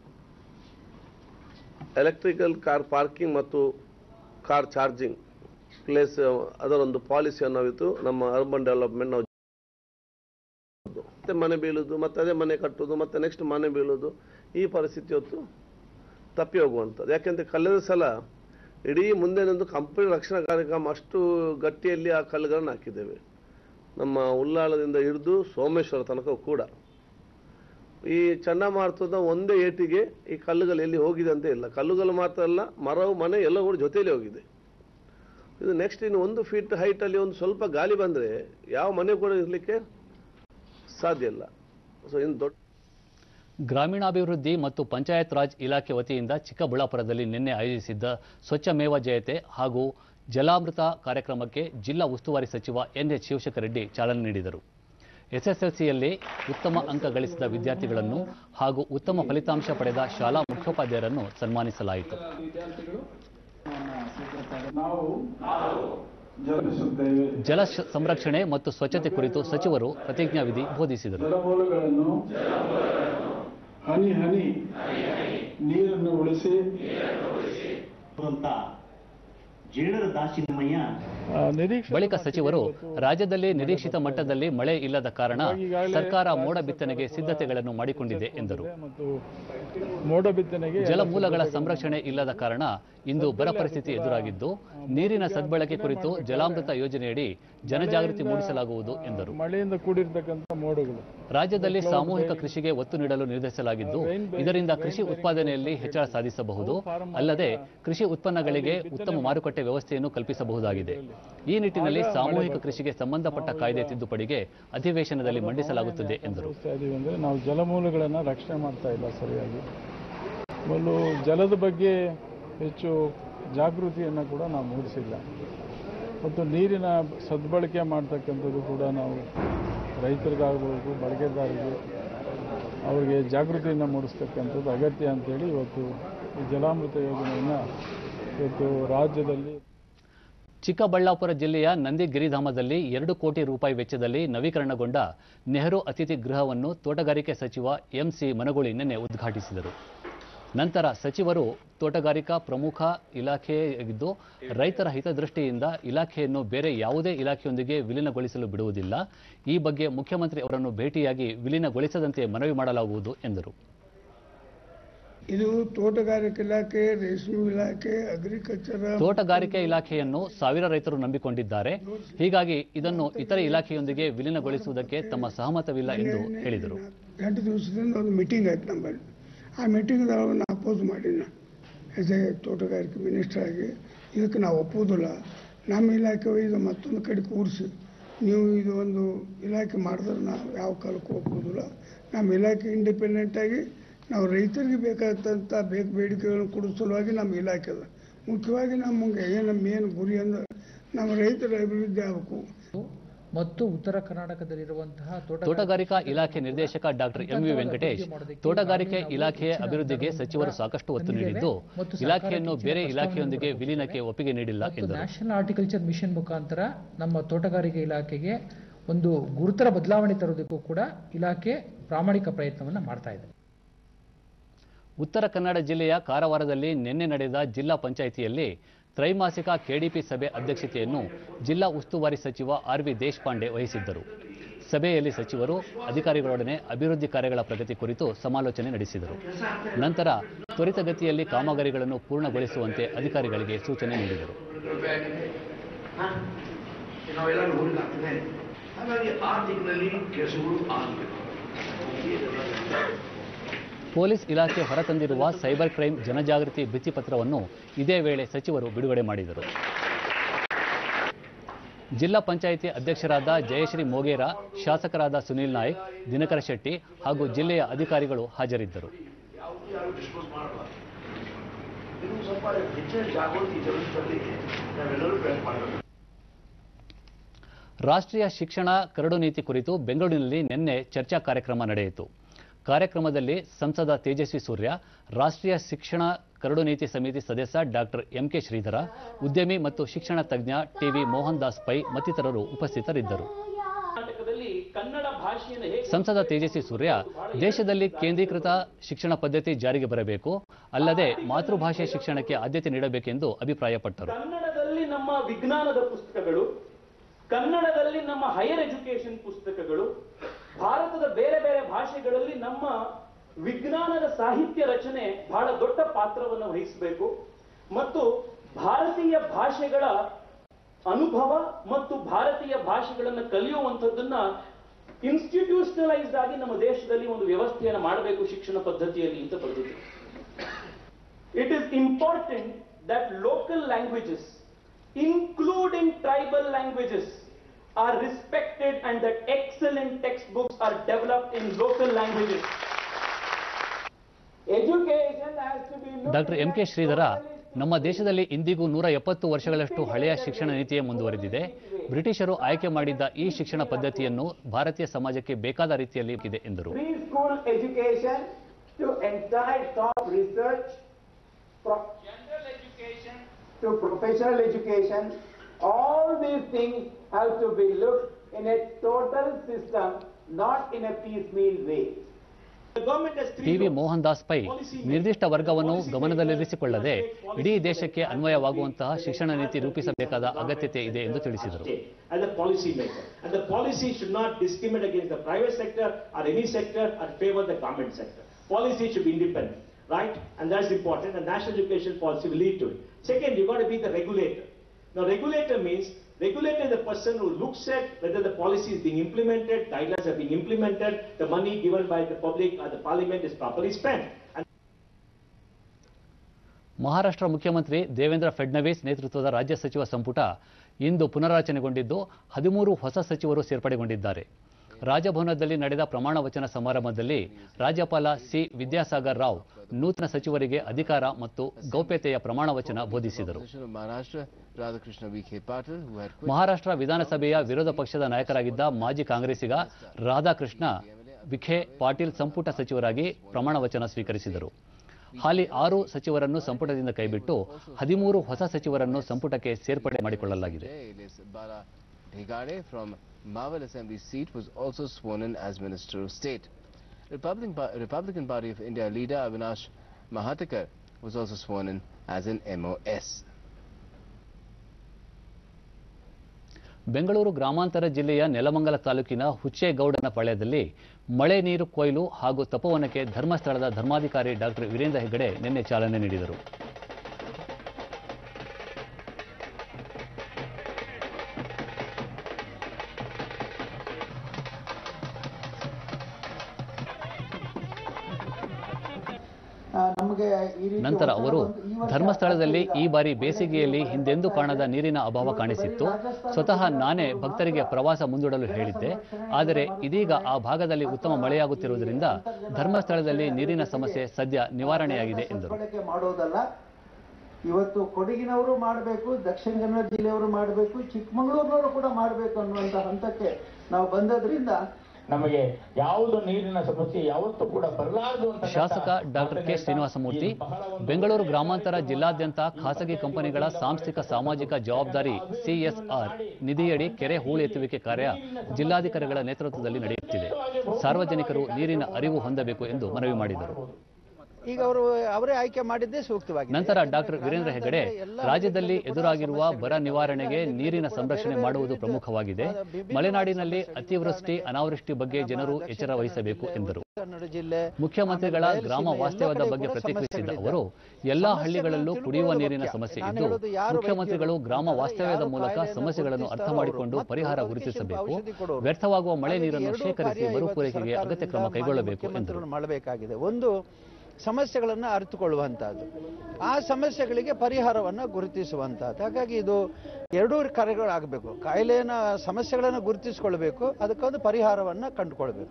ಎಲೆಕ್ಟ್ರಿಕಲ್ ಕಾರ್ ಪಾರ್ಕಿಂಗ್ ಮತ್ತು ಕಾರ್ ಚಾರ್ಜಿಂಗ್ ಪ್ಲೇಸ್ ಅದರೊಂದು ಪಾಲಿಸಿಯನ್ನು ನಾವಿತ್ತು ನಮ್ಮ ಅರ್ಬನ್ ಡೆವಲಪ್ಮೆಂಟ್ ನಾವು ಮತ್ತೆ ಮನೆ ಬೀಳುದು ಮತ್ತೆ ಅದೇ ಮನೆ ಕಟ್ಟುದು ಮತ್ತೆ ನೆಕ್ಸ್ಟ್ ಮನೆ ಬೀಳುದು ಈ ಪರಿಸ್ಥಿತಿ ಹೊತ್ತು ತಪ್ಪಿ ಹೋಗುವಂಥದ್ದು ಯಾಕೆಂದ್ರೆ ಕಳೆದ ಸಲ ಇಡೀ ಮುಂದೆನೊಂದು ಕಂಪನಿ ರಕ್ಷಣಾ ಕಾರ್ಯಕ್ರಮ ಅಷ್ಟು ಗಟ್ಟಿಯಲ್ಲಿ ಆ ಕಲ್ಲುಗಳನ್ನು ಹಾಕಿದ್ದೇವೆ ನಮ್ಮ ಉಲ್ಲಾಳದಿಂದ ಹಿಡಿದು ಸೋಮೇಶ್ವರ ತನಕ ಕೂಡ ಈ ಚಂಡಮಾರುತದ ಒಂದೇ ಏಟಿಗೆ ಈ ಕಲ್ಲುಗಳು ಎಲ್ಲಿ ಹೋಗಿದೆ ಅಂತ ಇಲ್ಲ ಕಲ್ಲುಗಳು ಮಾತ್ರ ಅಲ್ಲ ಮರವು ಮನೆ ಎಲ್ಲ ಕೂಡ ಜೊತೆಯಲ್ಲಿ ಹೋಗಿದೆ ಇದು ನೆಕ್ಸ್ಟ್ ಇನ್ನು ಒಂದು ಫೀಟ್ ಹೈಟಲ್ಲಿ ಒಂದು ಸ್ವಲ್ಪ ಗಾಳಿ ಬಂದರೆ ಯಾವ ಮನೆ ಕೂಡ ಇರಲಿಕ್ಕೆ ಸಾಧ್ಯ ಇಲ್ಲ ಸೊ ಇನ್ನು ದೊಡ್ಡ ಗ್ರಾಮೀಣಾಭಿವೃದ್ಧಿ ಮತ್ತು ಪಂಚಾಯತ್ ರಾಜ್ ಇಲಾಖೆ ವತಿಯಿಂದ ಚಿಕ್ಕಬಳ್ಳಾಪುರದಲ್ಲಿ ನಿನ್ನೆ ಆಯೋಜಿಸಿದ್ದ ಸ್ವಚ್ಛ ಮೇವ ಜಯತೆ ಹಾಗೂ ಜಲಾಮೃತ ಕಾರ್ಯಕ್ರಮಕ್ಕೆ ಜಿಲ್ಲಾ ಉಸ್ತುವಾರಿ ಸಚಿವ ಎನ್ಎಚ್ ಶಿವಶೇಖರ ರೆಡ್ಡಿ ಚಾಲನೆ ನೀಡಿದರು ಎಸ್ಎಸ್ಎಲ್ಸಿಯಲ್ಲಿ ಉತ್ತಮ ಅಂಕ ಗಳಿಸಿದ ವಿದ್ಯಾರ್ಥಿಗಳನ್ನು ಹಾಗೂ ಉತ್ತಮ ಫಲಿತಾಂಶ ಪಡೆದ ಶಾಲಾ ಮುಖ್ಯೋಪಾಧ್ಯಾಯರನ್ನು ಸನ್ಮಾನಿಸಲಾಯಿತು ಜಲ ಶ- ಸಂರಕ್ಷಣೆ ಮತ್ತು ಸ್ವಚ್ಛತೆ ಕುರಿತು ಸಚಿವರು ಪ್ರತಿಜ್ಞಾವಿಧಿ ಬೋಧಿಸಿದರು ಜಲಮೂಲಗಳನ್ನು ಹನಿ ಹನಿ ನೀರನ್ನು ಉಳಿಸಿ ಅಂತ ಜೇಡರ ದಾಸಿನಮಯ್ಯ ಆ, ನಿರೀಕ್ಷಿತ ಬಳಿಕ ಮಟ್ಟಿಗೆ ಸಚಿವರು ಇವತ್ತು ರಾಜ್ಯದಲ್ಲಿ ನಿರೀಕ್ಷಿತ ಮಟ್ಟದಲ್ಲಿ ಮಳೆ ಇಲ್ಲದ ಕಾರಣ ಈಗಾಗಲೇ ಸರ್ಕಾರ ರಾಜ್ಯ ಮೋಡ ಸರ್ಕಾರ ಬಿತ್ತನೆಗೆ ಕೂಡ ಸಿದ್ಧತೆಗಳನ್ನು ಮಾಡಿಕೊಂಡಿದೆ ಎಂದರು ಮತ್ತು ಮೋಡ ಬಿತ್ತನೆಗೆ ಎಲ್ಲ ಜಲಮೂಲಗಳ ಸಿದ್ಧತೆಗಳನ್ನು ಸಂರಕ್ಷಣೆ ಇಲ್ಲದ ಕಾರಣ ಇಂದು ಬರ ಪರಿಸ್ಥಿತಿ ಎದುರಾಗಿದ್ದು ನೀರಿನ ಸದ್ಬಳಕೆ ಕುರಿತು ಜಲಾಮೃತ ಯೋಜನೆಯಡಿ ಜನಜಾಗೃತಿ ಮೂಡಿಸಲಾಗುವುದು ಎಂದರು ಮಳೆಯಿಂದ ಕೂಡಿರ್ತಕ್ಕಂಥ ಮೋಡಗಳು ರಾಜ್ಯದಲ್ಲಿ ಸಾಮೂಹಿಕ ಕೃಷಿಗೆ ಒತ್ತು ನೀಡಲು ನಿರ್ಧರಿಸಲಾಗಿದ್ದು ಇದರಿಂದ ಕೃಷಿ ಉತ್ಪಾದನೆಯಲ್ಲಿ ಹೆಚ್ಚಳ ಸಾಧಿಸಬಹುದು ಅಲ್ಲದೆ ಕೃಷಿ ಉತ್ಪನ್ನಗಳಿಗೆ ಉತ್ತಮ ಮಾರುಕಟ್ಟೆ ವ್ಯವಸ್ಥೆಯನ್ನು ಕಲ್ಪಿಸಬಹುದಾಗಿದೆ ಈ ನಿಟ್ಟಿನಲ್ಲಿ ಸಾಮೂಹಿಕ ಕೃಷಿಗೆ ಸಂಬಂಧಪಟ್ಟ ಕಾಯ್ದೆ ತಿದ್ದುಪಡಿಗೆ ಅಧಿವೇಶನದಲ್ಲಿ ಮಂಡಿಸಲಾಗುತ್ತದೆ ಎಂದರು ತೋರಿಸ್ತಾ ಇದೀವಿ ಅಂದರೆ ನಾವು ಜಲಮೂಲಗಳನ್ನು ರಕ್ಷಣೆ ಮಾಡ್ತಾ ಇಲ್ಲ ಸರಿಯಾಗಿ ಮೊದಲು ಜಲದ ಬಗ್ಗೆ ಹೆಚ್ಚು ಜಾಗೃತಿಯನ್ನು ಕೂಡ ನಾವು ಮೂಡಿಸಿಲ್ಲ ಮತ್ತು ನೀರಿನ ಸದ್ಬಳಕೆ ಮಾಡ್ತಕ್ಕಂಥದ್ದು ಕೂಡ ನಾವು ರೈತರಿಗಾಗಬೇಕು ಬಳಕೆದಾರರಿಗೆ ಅವರಿಗೆ ಜಾಗೃತಿಯನ್ನು ಮೂಡಿಸ್ತಕ್ಕಂಥದ್ದು ಅಗತ್ಯ ಅಂತೇಳಿ ಇವತ್ತು ಈ ಜಲಾಮೃತ ಯೋಜನೆಯನ್ನು ಇವತ್ತು ರಾಜ್ಯದಲ್ಲಿ ಚಿಕ್ಕಬಳ್ಳಾಪುರ ಜಿಲ್ಲೆಯ ನಂದಿ ಗಿರಿಧಾಮದಲ್ಲಿ ಎರಡು ಕೋಟಿ ರೂಪಾಯಿ ವೆಚ್ಚದಲ್ಲಿ ನವೀಕರಣಗೊಂಡ ನೆಹರು ಅತಿಥಿ ಗೃಹವನ್ನು ತೋಟಗಾರಿಕೆ ಸಚಿವ ಎಂಸಿ ಮನಗೂಳಿ ನಿನ್ನೆ ಉದ್ಘಾಟಿಸಿದರು ನಂತರ ಸಚಿವರು ತೋಟಗಾರಿಕಾ ಪ್ರಮುಖ ಇಲಾಖೆಯಾಗಿದ್ದು ರೈತರ ಹಿತದೃಷ್ಟಿಯಿಂದ ಇಲಾಖೆಯನ್ನು ಬೇರೆ ಯಾವುದೇ ಇಲಾಖೆಯೊಂದಿಗೆ ವಿಲೀನಗೊಳಿಸಲು ಬಿಡುವುದಿಲ್ಲ ಈ ಬಗ್ಗೆ ಮುಖ್ಯಮಂತ್ರಿ ಅವರನ್ನು ಭೇಟಿಯಾಗಿ ವಿಲೀನಗೊಳಿಸದಂತೆ ಮನವಿ ಮಾಡಲಾಗುವುದು ಎಂದರು ಇದು ತೋಟಗಾರಿಕೆ ಇಲಾಖೆ ರೇಷ್ಮೆ ಇಲಾಖೆ ಅಗ್ರಿಕಲ್ಚರ್ ತೋಟಗಾರಿಕೆ ಇಲಾಖೆಯನ್ನು ಸಾವಿರ ರೈತರು ನಂಬಿಕೊಂಡಿದ್ದಾರೆ ಹೀಗಾಗಿ ಇದನ್ನು ಇತರೆ ಇಲಾಖೆಯೊಂದಿಗೆ ವಿಲೀನಗೊಳಿಸುವುದಕ್ಕೆ ತಮ್ಮ ಸಹಮತವಿಲ್ಲ ಎಂದು ಹೇಳಿದರು ಎಂಟು ದಿವಸದಿಂದ ಒಂದು ಮೀಟಿಂಗ್ ಆಯ್ತು ನಮ್ಮಲ್ಲಿ ಆ ಮೀಟಿಂಗ್ದಾಗ ನಾನು ಅಪೋಸ್ ಮಾಡೀನಿ ಆಸ್ ಎ ತೋಟಗಾರಿಕೆ ಮಿನಿಸ್ಟರ್ ಆಗಿ ಇದಕ್ಕೆ ನಾವು ಒಪ್ಪೋದಿಲ್ಲ ನಮ್ಮ ಇಲಾಖೆ ಇದು ಮತ್ತೊಂದು ಕಡೆ ಕೂರಿಸಿ ನೀವು ಇದು ಒಂದು ಇಲಾಖೆ ಮಾಡಿದ್ರೆ ನಾವು ಯಾವ ಕಾಲಕ್ಕೂ ಒಪ್ಪೋದಿಲ್ಲ ನಮ್ಮ ಇಲಾಖೆ ಇಂಡಿಪೆಂಡೆಂಟ್ ಆಗಿ ನಾವು ರೈತರಿಗೆ ಬೇಕಾದಂಥ ಬೇಕು ಬೇಡಿಕೆಗಳನ್ನು ಕೊಡೋ ಸಲುವಾಗಿ ನಮ್ಮ ಇಲಾಖೆ ಅದ ಮುಖ್ಯವಾಗಿ ನಮಗೆ ಏನು ಮೇನ್ ಗುರಿ ಅಂದ್ರೆ ನಮ್ಮ ರೈತರ ಅಭಿವೃದ್ಧಿ ಆಗಬೇಕು ಮತ್ತು ಉತ್ತರ ಕರ್ನಾಟಕದಲ್ಲಿರುವಂತಹ ತೋಟಗಾರಿಕಾ ಇಲಾಖೆ ನಿರ್ದೇಶಕ ಡಾಕ್ಟರ್ ಎಂವಿ ವೆಂಕಟೇಶ್ ತೋಟಗಾರಿಕೆ ಇಲಾಖೆಯ ಅಭಿವೃದ್ಧಿಗೆ ಸಚಿವರು ಸಾಕಷ್ಟು ಒತ್ತು ನೀಡಿದ್ದು ಇಲಾಖೆಯನ್ನು ಬೇರೆ ಇಲಾಖೆಯೊಂದಿಗೆ ವಿಲೀನಕ್ಕೆ ಒಪ್ಪಿಗೆ ನೀಡಿಲ್ಲ ಎಂದರು ನ್ಯಾಷನಲ್ ಹಾರ್ಟಿಕಲ್ಚರ್ ಮಿಷನ್ ಮುಖಾಂತರ ನಮ್ಮ ತೋಟಗಾರಿಕೆ ಇಲಾಖೆಗೆ ಒಂದು ಗುರುತರ ಬದಲಾವಣೆ ತರೋದಕ್ಕೂ ಕೂಡ ಇಲಾಖೆ ಪ್ರಾಮಾಣಿಕ ಪ್ರಯತ್ನವನ್ನು ಮಾಡ್ತಾ ಇದೆ ಉತ್ತರ ಕನ್ನಡ ಜಿಲ್ಲೆಯ ಕಾರವಾರದಲ್ಲಿ ನಿನ್ನೆ ನಡೆದ ಜಿಲ್ಲಾ ಪಂಚಾಯಿತಿಯಲ್ಲಿ ತ್ರೈಮಾಸಿಕ ಕೆಡಿಪಿ ಸಭೆ ಅಧ್ಯಕ್ಷತೆಯನ್ನು ಜಿಲ್ಲಾ ಉಸ್ತುವಾರಿ ಸಚಿವ ಆರ್ ವಿ ದೇಶಪಾಂಡೆ ವಹಿಸಿದ್ದರು ಸಭೆಯಲ್ಲಿ ಸಚಿವರು ಅಧಿಕಾರಿಗಳೊಡನೆ ಅಭಿವೃದ್ಧಿ ಕಾರ್ಯಗಳ ಪ್ರಗತಿ ಕುರಿತು ಸಮಾಲೋಚನೆ ನಡೆಸಿದರು ನಂತರ ತ್ವರಿತಗತಿಯಲ್ಲಿ ಕಾಮಗಾರಿಗಳನ್ನು ಪೂರ್ಣಗೊಳಿಸುವಂತೆ ಅಧಿಕಾರಿಗಳಿಗೆ ಸೂಚನೆ ನೀಡಿದರು ನಾವೆಲ್ಲ ನೋಡಿದಾಗ್ತದೆ ಹಾಗಾಗಿ ಆ ದಿಕ್ಕಿನಲ್ಲಿ ಕೆಲಸಗಳು ಆಗಬೇಕು ಪೊಲೀಸ್ ಇಲಾಖೆ ಹೊರತಂದಿರುವ ಸೈಬರ್ ಕ್ರೈಮ್ ಜನಜಾಗೃತಿ ಭಿತ್ತಿಪತ್ರವನ್ನು ಇದೇ ವೇಳೆ ಸಚಿವರು ಬಿಡುಗಡೆ ಮಾಡಿದರು ಜಿಲ್ಲಾ ಪಂಚಾಯಿತಿ ಅಧ್ಯಕ್ಷರಾದ ಜಯಶ್ರೀ ಮೋಗೇರ ಶಾಸಕರಾದ ಸುನೀಲ್ ನಾಯ್ಕ್ ದಿನಕರ ಶೆಟ್ಟಿ ಹಾಗೂ ಜಿಲ್ಲೆಯ ಅಧಿಕಾರಿಗಳು ಹಾಜರಿದ್ದರು ಯಾವುದು ಯಾರು ಡಿಸ್ಪೋಸ್ ಮಾಡಬಾರ್ದು ಇದು ಸ್ವಲ್ಪ ಹೆಚ್ಚಿನ ಜಾಗೃತಿ ಜನರಿಗೆ ತರಲಿಕ್ಕೆ ನಾವೆಲ್ಲರೂ ಪ್ರಯತ್ನ ಮಾಡಬೇಕು ರಾಷ್ಟ್ರೀಯ ಶಿಕ್ಷಣ ಕರಡು ನೀತಿ ಕುರಿತು ಬೆಂಗಳೂರಿನಲ್ಲಿ ನಿನ್ನೆ ಚರ್ಚಾ ಕಾರ್ಯಕ್ರಮ ನಡೆಯಿತು ಕಾರ್ಯಕ್ರಮದಲ್ಲಿ ಸಂಸದ ತೇಜಸ್ವಿ ಸೂರ್ಯ ರಾಷ್ಟ್ರೀಯ ಶಿಕ್ಷಣ ಕರಡು ನೀತಿ ಸಮಿತಿ ಸದಸ್ಯ ಡಾಕ್ಟರ್ ಎಂಕೆ ಶ್ರೀಧರ ಉದ್ಯಮಿ ಮತ್ತು ಶಿಕ್ಷಣ ತಜ್ಞ ಟಿವಿ ಮೋಹನ್ ದಾಸ್ ಪೈ ಮತ್ತಿತರರು ಉಪಸ್ಥಿತರಿದ್ದರು ಸಂಸದ ತೇಜಸ್ವಿ ಸೂರ್ಯ ದೇಶದಲ್ಲಿ ಕೇಂದ್ರೀಕೃತ ಶಿಕ್ಷಣ ಪದ್ಧತಿ ಜಾರಿಗೆ ಬರಬೇಕು ಅಲ್ಲದೆ ಮಾತೃಭಾಷೆ ಶಿಕ್ಷಣಕ್ಕೆ ಆದ್ಯತೆ ನೀಡಬೇಕೆಂದು ಅಭಿಪ್ರಾಯಪಟ್ಟರು ಕನ್ನಡದಲ್ಲಿ ನಮ್ಮ ವಿಜ್ಞಾನದ ಪುಸ್ತಕಗಳು ಕನ್ನಡದಲ್ಲಿ ನಮ್ಮ ಹೈಯರ್ ಎಜುಕೇಶನ್ ಪುಸ್ತಕಗಳು ಭಾರತದ ಬೇರೆ ಬೇರೆ ಭಾಷೆಗಳಲ್ಲಿ ನಮ್ಮ ವಿಜ್ಞಾನದ ಸಾಹಿತ್ಯ ರಚನೆ ಬಹಳ ದೊಡ್ಡ ಪಾತ್ರವನ್ನು ವಹಿಸಬೇಕು ಮತ್ತು ಭಾರತೀಯ ಭಾಷೆಗಳ ಅನುಭವ ಮತ್ತು ಭಾರತೀಯ ಭಾಷೆಗಳನ್ನು ಕಲಿಯುವಂಥದ್ದನ್ನ ಇನ್ಸ್ಟಿಟ್ಯೂಷನಲೈಸ್ಡ್ ಆಗಿ ನಮ್ಮ ದೇಶದಲ್ಲಿ ಒಂದು ವ್ಯವಸ್ಥೆಯನ್ನು ಮಾಡಬೇಕು ಶಿಕ್ಷಣ ಪದ್ಧತಿಯಲ್ಲಿ ಅಂತ ಬರೆದಿದೆ It is important that local languages, including tribal languages, are respected and that excellent textbooks are developed in local languages. Education has to be looked doctor M K Sridhara ನಮ್ಮ ದೇಶದಲ್ಲಿ ಇಂದಿಗೂ ನೂರ ಎಪ್ಪತ್ತು ವರ್ಷಗಳಷ್ಟು ಹಳೆಯ ಶಿಕ್ಷಣ ನೀತಿಯೇ ಮುಂದುವರೆದಿದೆ ಬ್ರಿಟಿಷರು ಆಯ್ಕೆ ಮಾಡಿದ್ದ ಈ ಶಿಕ್ಷಣ ಪದ್ಧತಿಯನ್ನು ಭಾರತೀಯ ಸಮಾಜಕ್ಕೆ ಬೇಕಾದ ರೀತಿಯಲ್ಲಿ ಇದೆ ಎಂದರು preschool education to entire top research, from general education to professional education, all these things have to be looked in a total system, not in a piecemeal way. TV Mohandas Pai ನಿರ್ದಿಷ್ಟ ವರ್ಗವನ್ನು ಗಮನದಲ್ಲಿರಿಸಿಕೊಳ್ಳದೆ ಇಡೀ ದೇಶಕ್ಕೆ ಅನ್ವಯವಾಗುವಂತಹ ಶಿಕ್ಷಣ ನೀತಿ ರೂಪಿಸಬೇಕಾದ ಅಗತ್ಯತೆ ಇದೆ ಎಂದು ತಿಳಿಸಿದರು as a policy maker. And the policy should not discriminate against the private sector or any sector or favor the government sector. Policy should be independent, right? And that's important. And national education policy will lead to it. Second, you've got to be the regulator. Now, regulator means regulator is the person who looks at whether the policy is being implemented, guidelines are being implemented, the money given by the public or the parliament is properly spent. And Maharashtra ಮುಖ್ಯಮಂತ್ರಿ ದೇವೇಂದ್ರ ಫಡ್ನವೀಸ್ ನೇತೃತ್ವದ ರಾಜ್ಯ ಸಚಿವ ಸಂಪುಟ ಇಂದು ಪುನರಾಚನೆಗೊಂಡಿದ್ದು ಹದಿಮೂರು ಹೊಸ ಸಚಿವರು ಸೇರ್ಪಡೆಗೊಂಡಿದ್ದಾರೆ ರಾಜಭವನದಲ್ಲಿ ನಡೆದ ಪ್ರಮಾಣ ವಚನ ಸಮಾರಂಭದಲ್ಲಿ ರಾಜ್ಯಪಾಲ ಸಿ ವಿದ್ಯಾಸಾಗರ್ ರಾವ್ ನೂತನ ಸಚಿವರಿಗೆ ಅಧಿಕಾರ ಮತ್ತು ಗೌಪ್ಯತೆಯ ಪ್ರಮಾಣ ವಚನ ಬೋಧಿಸಿದರು Maharashtra, Radhakrishna V.K. Patil, who had quit Maharashtra ವಿಧಾನಸಭೆಯ ವಿರೋಧ ಪಕ್ಷದ ನಾಯಕರಾಗಿದ್ದ ಮಾಜಿ ಕಾಂಗ್ರೆಸ್ಸಿಗ ರಾಧಾಕೃಷ್ಣ ವಿಖೆ ಪಾಟೀಲ್ ಸಂಪುಟ ಸಚಿವರಾಗಿ ಪ್ರಮಾಣ ವಚನ ಸ್ವೀಕರಿಸಿದರು ಹಾಲಿ ಆರು ಸಚಿವರನ್ನು ಸಂಪುಟದಿಂದ ಕೈಬಿಟ್ಟು ಹದಿಮೂರು ಹೊಸ ಸಚಿವರನ್ನು ಸಂಪುಟಕ್ಕೆ ಸೇರ್ಪಡೆ ಮಾಡಿಕೊಳ್ಳಲಾಗಿದೆ alias Bala Dhegade from Mawal Assembly seat was also sworn in as Minister of State. Republican, Pa- Republican Party of India leader Avinash Mahatikar was also sworn in as an MOS. Bengaluru ಗ್ರಾಮಾಂತರ ಜಿಲ್ಲೆಯ ನೆಲಮಂಗಲ ತಾಲೂಕಿನ ಹುಚ್ಚೇಗೌಡನ ಪಾಳ್ಯದಲ್ಲಿ ಮಳೆ ನೀರು ಕೊಯ್ಲು ಹಾಗೂ ತಪೋವನಕ್ಕೆ ಧರ್ಮಸ್ಥಳದ ಧರ್ಮಾಧಿಕಾರಿ doctor Veerendra Heggade ನಿನ್ನೆ ಚಾಲನೆ ನೀಡಿದರು ನಮಗೆ ಈ ರೀತಿ ನಂತರ ಒತ್ತಡ ಅವರು ಬಂದು ಈ ವರ್ಷ ಧರ್ಮಸ್ಥಳದಲ್ಲಿ ಈ ಬಾರಿ ಬೇಸಿಗೆಯಲ್ಲಿ ಹಿಂದೆಂದೂ ಕಾಣದ ನೀರಿನ ಅಭಾವ ಕಾಣಿಸಿತ್ತು ಸ್ವತಃ ನಾನೇ ಭಕ್ತರಿಗೆ ಪ್ರವಾಸ ಮುಂದೂಡಲು ಹೇಳಿದ್ದೆ ಆದರೆ ಇದೀಗ ಆ ಭಾಗದಲ್ಲಿ ಉತ್ತಮ ಮಳೆಯಾಗುತ್ತಿರುವುದರಿಂದ ಧರ್ಮಸ್ಥಳದಲ್ಲಿ ನೀರಿನ ಸಮಸ್ಯೆ ಸದ್ಯ ನಿವಾರಣೆಯಾಗಿದೆ ಎಂದರು ಬಳಕೆ ಮಾಡೋದಲ್ಲ ಇವತ್ತು ಕೊಡಗಿನವರು ಮಾಡಬೇಕು ದಕ್ಷಿಣ ಕನ್ನಡ ಜಿಲ್ಲೆಯವರು ಮಾಡಬೇಕು ಚಿಕ್ಕಮಗಳೂರಿನವರು ಕೂಡ ಮಾಡಬೇಕು ಅನ್ನುವಂಥ ಹಂತಕ್ಕೆ ನಾವು ಬಂದದ್ರಿಂದ ನಮಗೆ ಯಾವುದು ನೀರಿನ ಸಮಸ್ಯೆ ಯಾವತ್ತೂ ಕೂಡ ಬರಲಾರದು ಅಂತ ಶಾಸಕ ಡಾಕ್ಟರ್ ಕೆ ಶ್ರೀನಿವಾಸಮೂರ್ತಿ ಬೆಂಗಳೂರು ಗ್ರಾಮಾಂತರ ಜಿಲ್ಲಾದ್ಯಂತ ಖಾಸಗಿ ಕಂಪನಿಗಳ ಸಾಂಸ್ಥಿಕ ಸಾಮಾಜಿಕ ಜವಾಬ್ದಾರಿ ಸಿಎಸ್ಆರ್ ನಿಧಿಯಡಿ ಕೆರೆ ಹೂಳೆತ್ತುವಿಕೆ ಕಾರ್ಯ ಜಿಲ್ಲಾಧಿಕಾರಿಗಳ ನೇತೃತ್ವದಲ್ಲಿ ನಡೆಯುತ್ತಿದೆ ಸಾರ್ವಜನಿಕರು ನೀರಿನ ಅರಿವು ಹೊಂದಬೇಕು ಎಂದು ಮನವಿ ಮಾಡಿದರು ಈಗ ಅವರು ಅವರೇ ಆಯ್ಕೆ ಮಾಡಿದ್ದೇ ಸೂಕ್ತವಾಗಿದೆ ನಂತರ ಡಾಕ್ಟರ್ ವೀರೇಂದ್ರ ಹೆಗಡೆ ರಾಜ್ಯದಲ್ಲಿ ಎದುರಾಗಿರುವ ಬರ ನಿವಾರಣೆಗೆ ನೀರಿನ ಸಂರಕ್ಷಣೆ ಮಾಡುವುದು ಪ್ರಮುಖವಾಗಿದೆ ಮಲೆನಾಡಿನಲ್ಲಿ ಅತಿವೃಷ್ಟಿ ಅನಾವೃಷ್ಟಿ ಬಗ್ಗೆ ಜನರು ಎಚ್ಚರ ವಹಿಸಬೇಕು ಎಂದರು ಕನ್ನಡ ಜಿಲ್ಲೆ ಮುಖ್ಯಮಂತ್ರಿಗಳ ಗ್ರಾಮ ವಾಸ್ತವ್ಯದ ಬಗ್ಗೆ ಪ್ರತಿಕ್ರಿಯಿಸಿದ ಅವರು ಎಲ್ಲಾ ಹಳ್ಳಿಗಳಲ್ಲೂ ಕುಡಿಯುವ ನೀರಿನ ಸಮಸ್ಯೆ ಇದ್ದು ಮುಖ್ಯಮಂತ್ರಿಗಳು ಗ್ರಾಮ ವಾಸ್ತವ್ಯದ ಮೂಲಕ ಸಮಸ್ಯೆಗಳನ್ನು ಅರ್ಥ ಮಾಡಿಕೊಂಡು ಪರಿಹಾರ ಗುರುತಿಸಬೇಕು ವ್ಯರ್ಥವಾಗುವ ಮಳೆ ನೀರನ್ನು ಶೇಖರಿಸಿ ಮರುಪೂರೈಕೆಗೆ ಅಗತ್ಯ ಕ್ರಮ ಕೈಗೊಳ್ಳಬೇಕು ಎಂದರು ಮಾಡಬೇಕಾಗಿದೆ ಒಂದು ಸಮಸ್ಯೆಗಳನ್ನು ಅರಿತುಕೊಳ್ಳುವಂಥದ್ದು ಆ ಸಮಸ್ಯೆಗಳಿಗೆ ಪರಿಹಾರವನ್ನು ಗುರುತಿಸುವಂಥದ್ದು ಹಾಗಾಗಿ ಇದು ಎರಡೂ ಕಾರ್ಯಗಳಾಗಬೇಕು ಕಾಯಿಲೆನ ಸಮಸ್ಯೆಗಳನ್ನು ಗುರುತಿಸಿಕೊಳ್ಬೇಕು ಅದಕ್ಕೊಂದು ಪರಿಹಾರವನ್ನು ಕಂಡುಕೊಳ್ಬೇಕು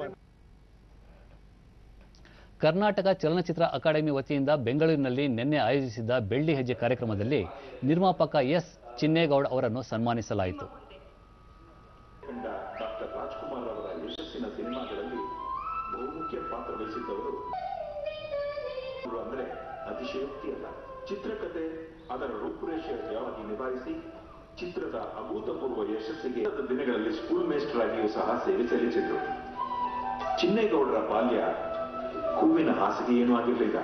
ಕರ್ನಾಟಕ ಚಲನಚಿತ್ರ ಅಕಾಡೆಮಿ ವತಿಯಿಂದ ಬೆಂಗಳೂರಿನಲ್ಲಿ ನಿನ್ನೆ ಆಯೋಜಿಸಿದ್ದ ಬೆಳ್ಳಿ ಹೆಜ್ಜೆ ಕಾರ್ಯಕ್ರಮದಲ್ಲಿ ನಿರ್ಮಾಪಕ ಎಸ್ ಚಿನ್ನೇಗೌಡ ಅವರನ್ನು ಸನ್ಮಾನಿಸಲಾಯಿತು ಕಂಡ ಡಾಕ್ಟರ್ ರಾಜ್ಕುಮಾರ್ ಅವರ ಯಶಸ್ಸಿನ ಸಿನಿಮಾಗಳಲ್ಲಿ ಬಹುಮುಖ್ಯ ಪಾತ್ರ ವಹಿಸಿದ್ದವರು ಅವರು ಅಂದ್ರೆ ಅತಿಶಯೋಕ್ತಿ ಅಲ್ಲ ಚಿತ್ರಕಥೆ ಅದರ ರೂಪುರೇಷೆಯಾಗಿ ನಿಭಾಯಿಸಿ ಚಿತ್ರದ ಅಭೂತಪೂರ್ವ ಯಶಸ್ಸಿಗೆ ಇಲ್ಲದ ದಿನಗಳಲ್ಲಿ ಸ್ಕೂಲ್ ಮೇಸ್ಟರ್ ಆಗಿಯೂ ಸಹ ಸೇವೆ ಸಲ್ಲಿಸಿದ್ರು ಚಿನ್ನೇಗೌಡರ ಬಾಲ್ಯ ಹೂವಿನ ಹಾಸಿಗೆ ಏನೂ ಆಗಿರಲಿಲ್ಲ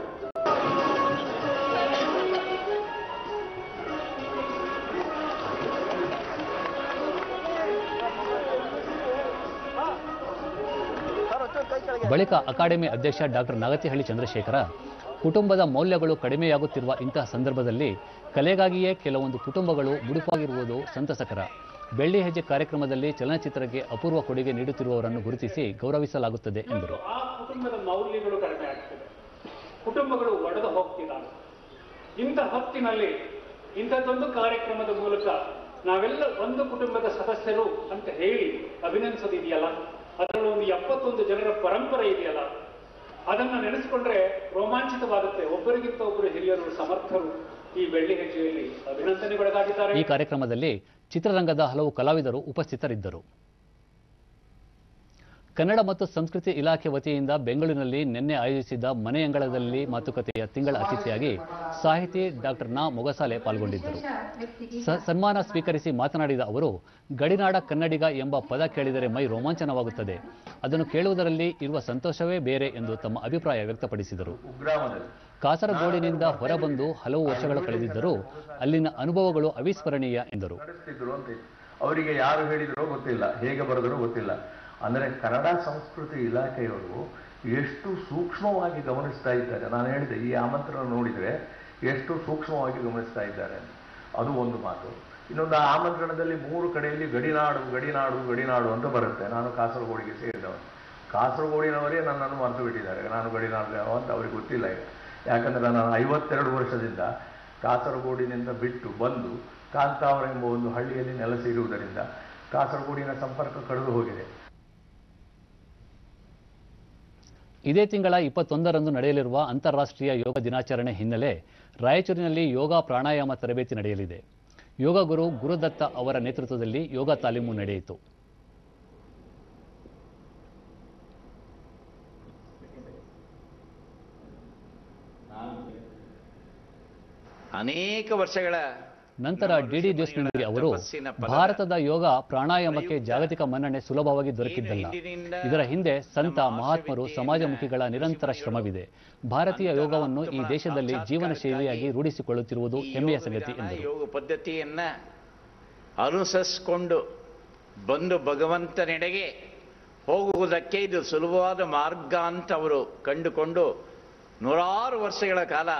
ಬಳಿಕ ಅಕಾಡೆಮಿ ಅಧ್ಯಕ್ಷ ಡಾಕ್ಟರ್ ನಾಗತಿಹಳ್ಳಿ ಚಂದ್ರಶೇಖರ ಕುಟುಂಬದ ಮೌಲ್ಯಗಳು ಕಡಿಮೆಯಾಗುತ್ತಿರುವ ಇಂತಹ ಸಂದರ್ಭದಲ್ಲಿ ಕಲೆಗಾಗಿಯೇ ಕೆಲವೊಂದು ಕುಟುಂಬಗಳು ಮುಡುಪಾಗಿರುವುದು ಸಂತಸಕರ ಬೆಳ್ಳಿ ಹೆಜ್ಜೆ ಕಾರ್ಯಕ್ರಮದಲ್ಲಿ ಚಲನಚಿತ್ರಕ್ಕೆ ಅಪೂರ್ವ ಕೊಡುಗೆ ನೀಡುತ್ತಿರುವವರನ್ನು ಗುರುತಿಸಿ ಗೌರವಿಸಲಾಗುತ್ತದೆ ಎಂದರು ಆ ಕುಟುಂಬದ ಮೌಲ್ಯಗಳು ಕಡಿಮೆ ಆಗ್ತದೆ ಕುಟುಂಬಗಳು ಒಡೆದು ಹೋಗ್ತಿದ್ದಾವೆ ಇಂಥ ಹೊತ್ತಿನಲ್ಲಿ ಇಂಥದ್ದೊಂದು ಕಾರ್ಯಕ್ರಮದ ಮೂಲಕ ನಾವೆಲ್ಲ ಒಂದು ಕುಟುಂಬದ ಸದಸ್ಯರು ಅಂತ ಹೇಳಿ ಅಭಿನಂದಿಸೋದಿದೆಯಲ್ಲ ಅದರಲ್ಲಿ ಒಂದು ಎಪ್ಪತ್ತೊಂದು ಜನರ ಪರಂಪರೆ ಇದೆಯಲ್ಲ ಅದನ್ನ ನೆನೆಸ್ಕೊಂಡ್ರೆ ರೋಮಾಂಚಿತವಾಗುತ್ತೆ ಒಬ್ಬರಿಗಿಂತ ಒಬ್ಬರು ಹಿರಿಯರು ಸಮರ್ಥರು ಈ ಬೆಳ್ಳಿ ಹೆಜ್ಜೆಯಲ್ಲಿ ಅಭಿನಂದನೆಗೊಳಗಾಗಿದ್ದಾರೆ ಈ ಕಾರ್ಯಕ್ರಮದಲ್ಲಿ ಚಿತ್ರರಂಗದ ಹಲವು ಕಲಾವಿದರು ಉಪಸ್ಥಿತರಿದ್ದರು ಕನ್ನಡ ಮತ್ತು ಸಂಸ್ಕೃತಿ ಇಲಾಖೆ ವತಿಯಿಂದ ಬೆಂಗಳೂರಿನಲ್ಲಿ ನಿನ್ನೆ ಆಯೋಜಿಸಿದ್ದ ಮನೆಯಂಗಳದಲ್ಲಿ ಮಾತುಕತೆಯ ತಿಂಗಳ ಅತಿಥಿಯಾಗಿ ಸಾಹಿತಿ ಡಾಕ್ಟರ್ ನಾ ಮೊಗಸಾಲೆ ಪಾಲ್ಗೊಂಡಿದ್ದರು ಸ- ಸನ್ಮಾನ ಸ್ವೀಕರಿಸಿ ಮಾತನಾಡಿದ ಅವರು ಗಡಿನಾಡ ಕನ್ನಡಿಗ ಎಂಬ ಪದ ಕೇಳಿದರೆ ಮೈ ರೋಮಾಂಚನವಾಗುತ್ತದೆ ಅದನ್ನು ಕೇಳುವುದರಲ್ಲಿ ಇರುವ ಸಂತೋಷವೇ ಬೇರೆ ಎಂದು ತಮ್ಮ ಅಭಿಪ್ರಾಯ ವ್ಯಕ್ತಪಡಿಸಿದರು ಕಾಸರಗೋಡಿನಿಂದ ಹೊರಬಂದು ಹಲವು ವರ್ಷಗಳು ಕಳೆದಿದ್ದರೂ ಅಲ್ಲಿನ ಅನುಭವಗಳು ಅವಿಸ್ಮರಣೀಯ ಎಂದರು ನಡೆಸ್ತಿದ್ರು ಅಂತ ಅವರಿಗೆ ಯಾರು ಹೇಳಿದ್ರೋ ಗೊತ್ತಿಲ್ಲ ಹೇಗೆ ಬರೆದರೋ ಗೊತ್ತಿಲ್ಲ ಅಂದರೆ ಕನ್ನಡ ಸಂಸ್ಕೃತಿ ಇಲಾಖೆಯವರು ಎಷ್ಟು ಸೂಕ್ಷ್ಮವಾಗಿ ಗಮನಿಸ್ತಾ ಇದ್ದಾರೆ ನಾನು ಹೇಳಿದೆ ಈ ಆಮಂತ್ರಣ ನೋಡಿದರೆ ಎಷ್ಟು ಸೂಕ್ಷ್ಮವಾಗಿ ಗಮನಿಸ್ತಾ ಇದ್ದಾರೆ ಅಂತ. ಅದು ಒಂದು ಮಾತು ಇನ್ನೊಂದು ಆ ಆಮಂತ್ರಣದಲ್ಲಿ ಮೂರು ಕಡೆಯಲ್ಲಿ ಗಡಿನಾಡು ಗಡಿನಾಡು ಗಡಿನಾಡು ಅಂತ ಬರುತ್ತೆ ನಾನು ಕಾಸರಗೋಡಿಗೆ ಸೇರಿದವನು ಕಾಸರಗೋಡಿನವರೇ ನನ್ನನ್ನು ಮರೆತು ಬಿಟ್ಟಿದ್ದಾರೆ ನಾನು ಗಡಿನಾಡು ಯಾವ ಅಂತ ಅವ್ರಿಗೆ ಗೊತ್ತಿಲ್ಲ ಈಗ ಯಾಕಂದ್ರೆ ನಾನು ಐವತ್ತೆರಡು ವರ್ಷದಿಂದ ಕಾಸರಗೋಡಿನಿಂದ ಬಿಟ್ಟು ಬಂದು ಕಾಂತಾವರ ಎಂಬ ಒಂದು ಹಳ್ಳಿಯಲ್ಲಿ ನೆಲೆಸಿರುವುದರಿಂದ ಕಾಸರಗೋಡಿನ ಸಂಪರ್ಕ ಕಡಿದು ಹೋಗಿದೆ ಇದೇ ತಿಂಗಳ ಇಪ್ಪತ್ತೊಂದರಂದು ನಡೆಯಲಿರುವ ಅಂತಾರಾಷ್ಟ್ರೀಯ ಯೋಗ ದಿನಾಚರಣೆ ಹಿನ್ನೆಲೆ ರಾಯಚೂರಿನಲ್ಲಿ ಯೋಗ ಪ್ರಾಣಾಯಾಮ ತರಬೇತಿ ನಡೆಯಲಿದೆ ಯೋಗ ಗುರು ಗುರುದತ್ತ ಅವರ ನೇತೃತ್ವದಲ್ಲಿ ಯೋಗ ತಾಲೀಮು ನಡೆಯಿತು ಅನೇಕ ವರ್ಷಗಳ ನಂತರ ಡಿಡಿ ದೇಶಪಾಂಡೆ ಅವರು ಭಾರತದ ಯೋಗ ಪ್ರಾಣಾಯಾಮಕ್ಕೆ ಜಾಗತಿಕ ಮನ್ನಣೆ ಸುಲಭವಾಗಿ ದೊರಕಿದ್ದಲ್ಲ ಇದರ ಹಿಂದೆ ಸಂತ ಮಹಾತ್ಮರು ಸಮಾಜಮುಖಿಗಳ ನಿರಂತರ ಶ್ರಮವಿದೆ ಭಾರತೀಯ ಯೋಗವನ್ನು ಈ ದೇಶದಲ್ಲಿ ಜೀವನ ಶೈಲಿಯಾಗಿ ರೂಢಿಸಿಕೊಳ್ಳುತ್ತಿರುವುದು ಹೆಮ್ಮೆಯ ಸಂಗತಿ ಎಂದರು ಯೋಗ ಪದ್ಧತಿಯನ್ನ ಅನುಸರಿಸಿಕೊಂಡು ಬಂದು ಭಗವಂತನೆಡೆಗೆ ಹೋಗುವುದಕ್ಕೆ ಇದು ಸುಲಭವಾದ ಮಾರ್ಗ ಅಂತ ಅವರು ಕಂಡುಕೊಂಡು ನೂರಾರು ವರ್ಷಗಳ ಕಾಲ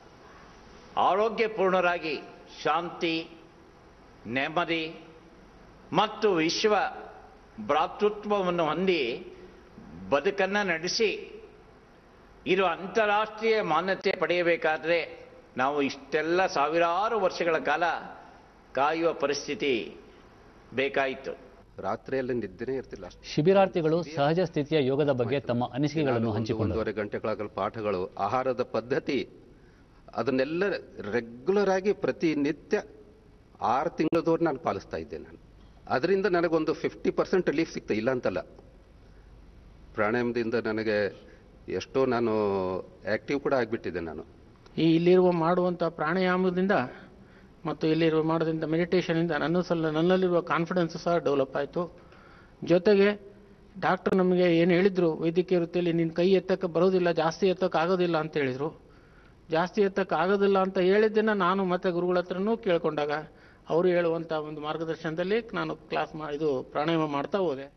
ಆರೋಗ್ಯಪೂರ್ಣರಾಗಿ ಶಾಂತಿ ನೆಮ್ಮದಿ ಮತ್ತು ವಿಶ್ವ ಭ್ರಾತೃತ್ವವನ್ನು ಹೊಂದಿ ಬದುಕನ್ನು ನಡೆಸಿ ಇದು ಅಂತಾರಾಷ್ಟ್ರೀಯ ಮಾನ್ಯತೆ ಪಡೆಯಬೇಕಾದರೆ ನಾವು ಇಷ್ಟೆಲ್ಲ ಸಾವಿರಾರು ವರ್ಷಗಳ ಕಾಲ ಕಾಯುವ ಪರಿಸ್ಥಿತಿ ಬೇಕಾಯಿತು ರಾತ್ರಿಯಲ್ಲಿ ನಿದ್ದೆನೇ ಇರ್ತಿಲ್ಲ ಅಷ್ಟು ಶಿಬಿರಾರ್ಥಿಗಳು ಸಹಜ ಸ್ಥಿತಿಯ ಯೋಗದ ಬಗ್ಗೆ ತಮ್ಮ ಅನಿಸಿಕೆಗಳನ್ನು ಹಂಚಿಕೊಂಡರು ಒಂದೂವರೆ ಗಂಟೆಗಳಾಗಲು ಪಾಠಗಳು ಆಹಾರದ ಪದ್ಧತಿ ಅದನ್ನೆಲ್ಲ ರೆಗ್ಯುಲರ್ ಆಗಿ ಪ್ರತಿನಿತ್ಯ ಆರು ತಿಂಗಳದವರೆಗೆ ನಾನು ಪಾಲಿಸ್ತಾ ಇದ್ದೆ ನಾನು ಅದರಿಂದ ನನಗೊಂದು ಫಿಫ್ಟಿ ಪರ್ಸೆಂಟ್ ರಿಲೀಫ್ ಸಿಗ್ತಾ ಇಲ್ಲ ಅಂತಲ್ಲ ಪ್ರಾಣಾಯಾಮದಿಂದ ನನಗೆ ಎಷ್ಟೋ ನಾನು ಆ್ಯಕ್ಟಿವ್ ಕೂಡ ಆಗಿಬಿಟ್ಟಿದ್ದೆ ನಾನು ಈ ಇಲ್ಲಿರುವ ಮಾಡುವಂಥ ಪ್ರಾಣಾಯಾಮದಿಂದ ಮತ್ತು ಇಲ್ಲಿರುವ ಮಾಡೋದ್ರಿಂದ ಮೆಡಿಟೇಷನಿಂದ ನನ್ನ ಸಲ ನನ್ನಲ್ಲಿರುವ ಕಾನ್ಫಿಡೆನ್ಸ್ ಸಹ ಡೆವಲಪ್ ಆಯಿತು ಜೊತೆಗೆ ಡಾಕ್ಟರ್ ನಮಗೆ ಏನು ಹೇಳಿದರು ವೈದ್ಯಕೀಯ ವೃತ್ತಿಯಲ್ಲಿ ನಿನ್ನ ಕೈ ಎತ್ತಕ್ಕೆ ಬರೋದಿಲ್ಲ ಜಾಸ್ತಿ ಎತ್ತಕ್ಕೆ ಆಗೋದಿಲ್ಲ ಅಂತ ಹೇಳಿದರು ಜಾಸ್ತಿ ಎತ್ತಕ್ಕೆ ಆಗೋದಿಲ್ಲ ಅಂತ ಹೇಳಿದ್ದನ್ನು ನಾನು ಮತ್ತೆ ಗುರುಗಳ ಹತ್ರನೂ ಕೇಳ್ಕೊಂಡಾಗ ಅವರು ಹೇಳುವಂಥ ಒಂದು ಮಾರ್ಗದರ್ಶನದಲ್ಲಿ ನಾನು ಕ್ಲಾಸ್ ಮಾ ಇದು ಪ್ರಾಣಾಯಾಮ ಮಾಡ್ತಾ ಹೋದೆ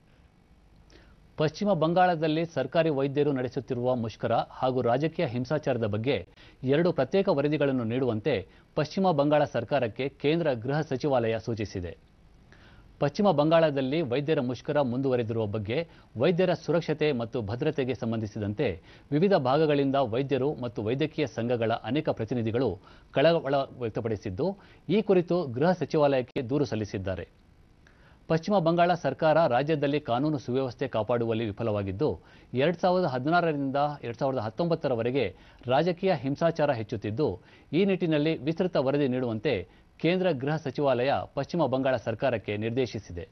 ಪಶ್ಚಿಮ ಬಂಗಾಳದಲ್ಲಿ ಸರ್ಕಾರಿ ವೈದ್ಯರು ನಡೆಸುತ್ತಿರುವ ಮುಷ್ಕರ ಹಾಗೂ ರಾಜಕೀಯ ಹಿಂಸಾಚಾರದ ಬಗ್ಗೆ ಎರಡು ಪ್ರತ್ಯೇಕ ವರದಿಗಳನ್ನು ನೀಡುವಂತೆ ಪಶ್ಚಿಮ ಬಂಗಾಳ ಸರ್ಕಾರಕ್ಕೆ ಕೇಂದ್ರ ಗೃಹ ಸಚಿವಾಲಯ ಸೂಚಿಸಿದೆ ಪಶ್ಚಿಮ ಬಂಗಾಳದಲ್ಲಿ ವೈದ್ಯರ ಮುಷ್ಕರ ಮುಂದುವರೆದಿರುವ ಬಗ್ಗೆ ವೈದ್ಯರ ಸುರಕ್ಷತೆ ಮತ್ತು ಭದ್ರತೆಗೆ ಸಂಬಂಧಿಸಿದಂತೆ ವಿವಿಧ ಭಾಗಗಳಿಂದ ವೈದ್ಯರು ಮತ್ತು ವೈದ್ಯಕೀಯ ಸಂಘಗಳ ಅನೇಕ ಪ್ರತಿನಿಧಿಗಳು ಕಳವಳ ವ್ಯಕ್ತಪಡಿಸಿದ್ದು ಈ ಕುರಿತು ಗೃಹ ಸಚಿವಾಲಯಕ್ಕೆ ದೂರು ಸಲ್ಲಿಸಿದ್ದಾರೆ ಪಶ್ಚಿಮ ಬಂಗಾಳ ಸರ್ಕಾರ ರಾಜ್ಯದಲ್ಲಿ ಕಾನೂನು ಸುವ್ಯವಸ್ಥೆ ಕಾಪಾಡುವಲ್ಲಿ ವಿಫಲವಾಗಿದ್ದು ಎರಡ್ ಸಾವಿರದ ಹದಿನಾರರಿಂದ ಎರಡ್ ಸಾವಿರದ ಹತ್ತೊಂಬತ್ತರವರೆಗೆ ರಾಜಕೀಯ ಹಿಂಸಾಚಾರ ಹೆಚ್ಚುತ್ತಿದ್ದು ಈ ನಿಟ್ಟಿನಲ್ಲಿ ವಿಸ್ತೃತ ವರದಿ ನೀಡುವಂತೆ ಕೇಂದ್ರ ಗೃಹ ಸಚಿವಾಲಯ ಪಶ್ಚಿಮ ಬಂಗಾಳ ಸರ್ಕಾರಕ್ಕೆ ನಿರ್ದೇಶಿಸಿದೆ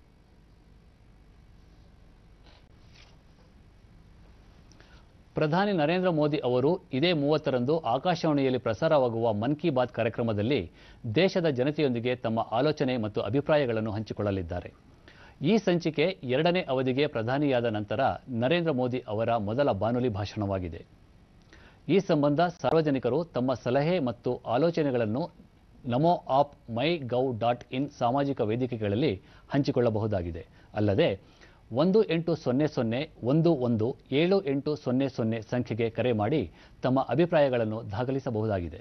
ಪ್ರಧಾನಿ ನರೇಂದ್ರ ಮೋದಿ ಅವರು ಇದೇ ಮೂವತ್ತರಂದು ಆಕಾಶವಾಣಿಯಲ್ಲಿ ಪ್ರಸಾರವಾಗುವ ಮನ್ ಕಿ ಬಾತ್ ಕಾರ್ಯಕ್ರಮದಲ್ಲಿ ದೇಶದ ಜನತೆಯೊಂದಿಗೆ ತಮ್ಮ ಆಲೋಚನೆ ಮತ್ತು ಅಭಿಪ್ರಾಯಗಳನ್ನು ಹಂಚಿಕೊಳ್ಳಲಿದ್ದಾರೆ ಈ ಸಂಚಿಕೆ ಎರಡನೇ ಅವಧಿಗೆ ಪ್ರಧಾನಿಯಾದ ನಂತರ ನರೇಂದ್ರ ಮೋದಿ ಅವರ ಮೊದಲ ಬಾನುಲಿ ಭಾಷಣವಾಗಿದೆ ಈ ಸಂಬಂಧ ಸಾರ್ವಜನಿಕರು ತಮ್ಮ ಸಲಹೆ ಮತ್ತು ಆಲೋಚನೆಗಳನ್ನು ನಮೋ app my gov dot in ಸಾಮಾಜಿಕ ವೇದಿಕೆಗಳಲ್ಲಿ ಹಂಚಿಕೊಳ್ಳಬಹುದಾಗಿದೆ ಅಲ್ಲದೆ ಒಂದು ಎಂಟು ಸೊನ್ನೆ ಸೊನ್ನೆ ಒಂದು ಒಂದು ಏಳು ಎಂಟು ಸೊನ್ನೆ ಸೊನ್ನೆ ಸಂಖ್ಯೆಗೆ ಕರೆ ಮಾಡಿ ತಮ್ಮ ಅಭಿಪ್ರಾಯಗಳನ್ನು ದಾಖಲಿಸಬಹುದಾಗಿದೆ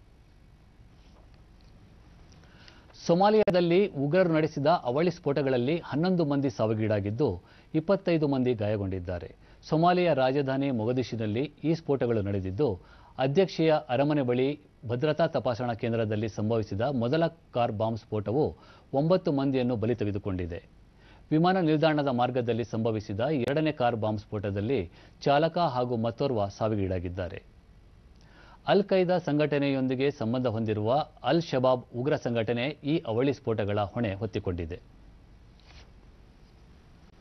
ಸೊಮಾಲಿಯಾದಲ್ಲಿ ಉಗ್ರರು ನಡೆಸಿದ ಅವಳಿ ಸ್ಫೋಟಗಳಲ್ಲಿ ಹನ್ನೊಂದು ಮಂದಿ ಸಾವಿಗೀಡಾಗಿದ್ದು ಇಪ್ಪತ್ತೈದು ಮಂದಿ ಗಾಯಗೊಂಡಿದ್ದಾರೆ ಸೊಮಾಲಿಯಾ ರಾಜಧಾನಿ ಮೊಗದಿಶಿನಲ್ಲಿ ಈ ಸ್ಫೋಟಗಳು ನಡೆದಿದ್ದು ಅಧ್ಯಕ್ಷೀಯ ಅರಮನೆ ಬಳಿ ಭದ್ರತಾ ತಪಾಸಣಾ ಕೇಂದ್ರದಲ್ಲಿ ಸಂಭವಿಸಿದ ಮೊದಲ ಕಾರ್ ಬಾಂಬ್ ಸ್ಫೋಟವು ಒಂಬತ್ತು ಮಂದಿಯನ್ನು ಬಲಿ ತೆಗೆದುಕೊಂಡಿದೆ ವಿಮಾನ ನಿಲ್ದಾಣದ ಮಾರ್ಗದಲ್ಲಿ ಸಂಭವಿಸಿದ ಎರಡನೇ ಕಾರ್ ಬಾಂಬ್ ಸ್ಫೋಟದಲ್ಲಿ ಚಾಲಕ ಹಾಗೂ ಮತ್ತೋರ್ವ ಸಾವಿಗೀಡಾಗಿದ್ದಾರೆ ಅಲ್ ಖೈದಾ ಸಂಘಟನೆಯೊಂದಿಗೆ ಸಂಬಂಧ ಹೊಂದಿರುವ ಅಲ್ ಶಬಾಬ್ ಉಗ್ರ ಸಂಘಟನೆ ಈ ಅವಳಿ ಸ್ಫೋಟಗಳ ಹೊಣೆ ಹೊತ್ತಿಕೊಂಡಿದೆ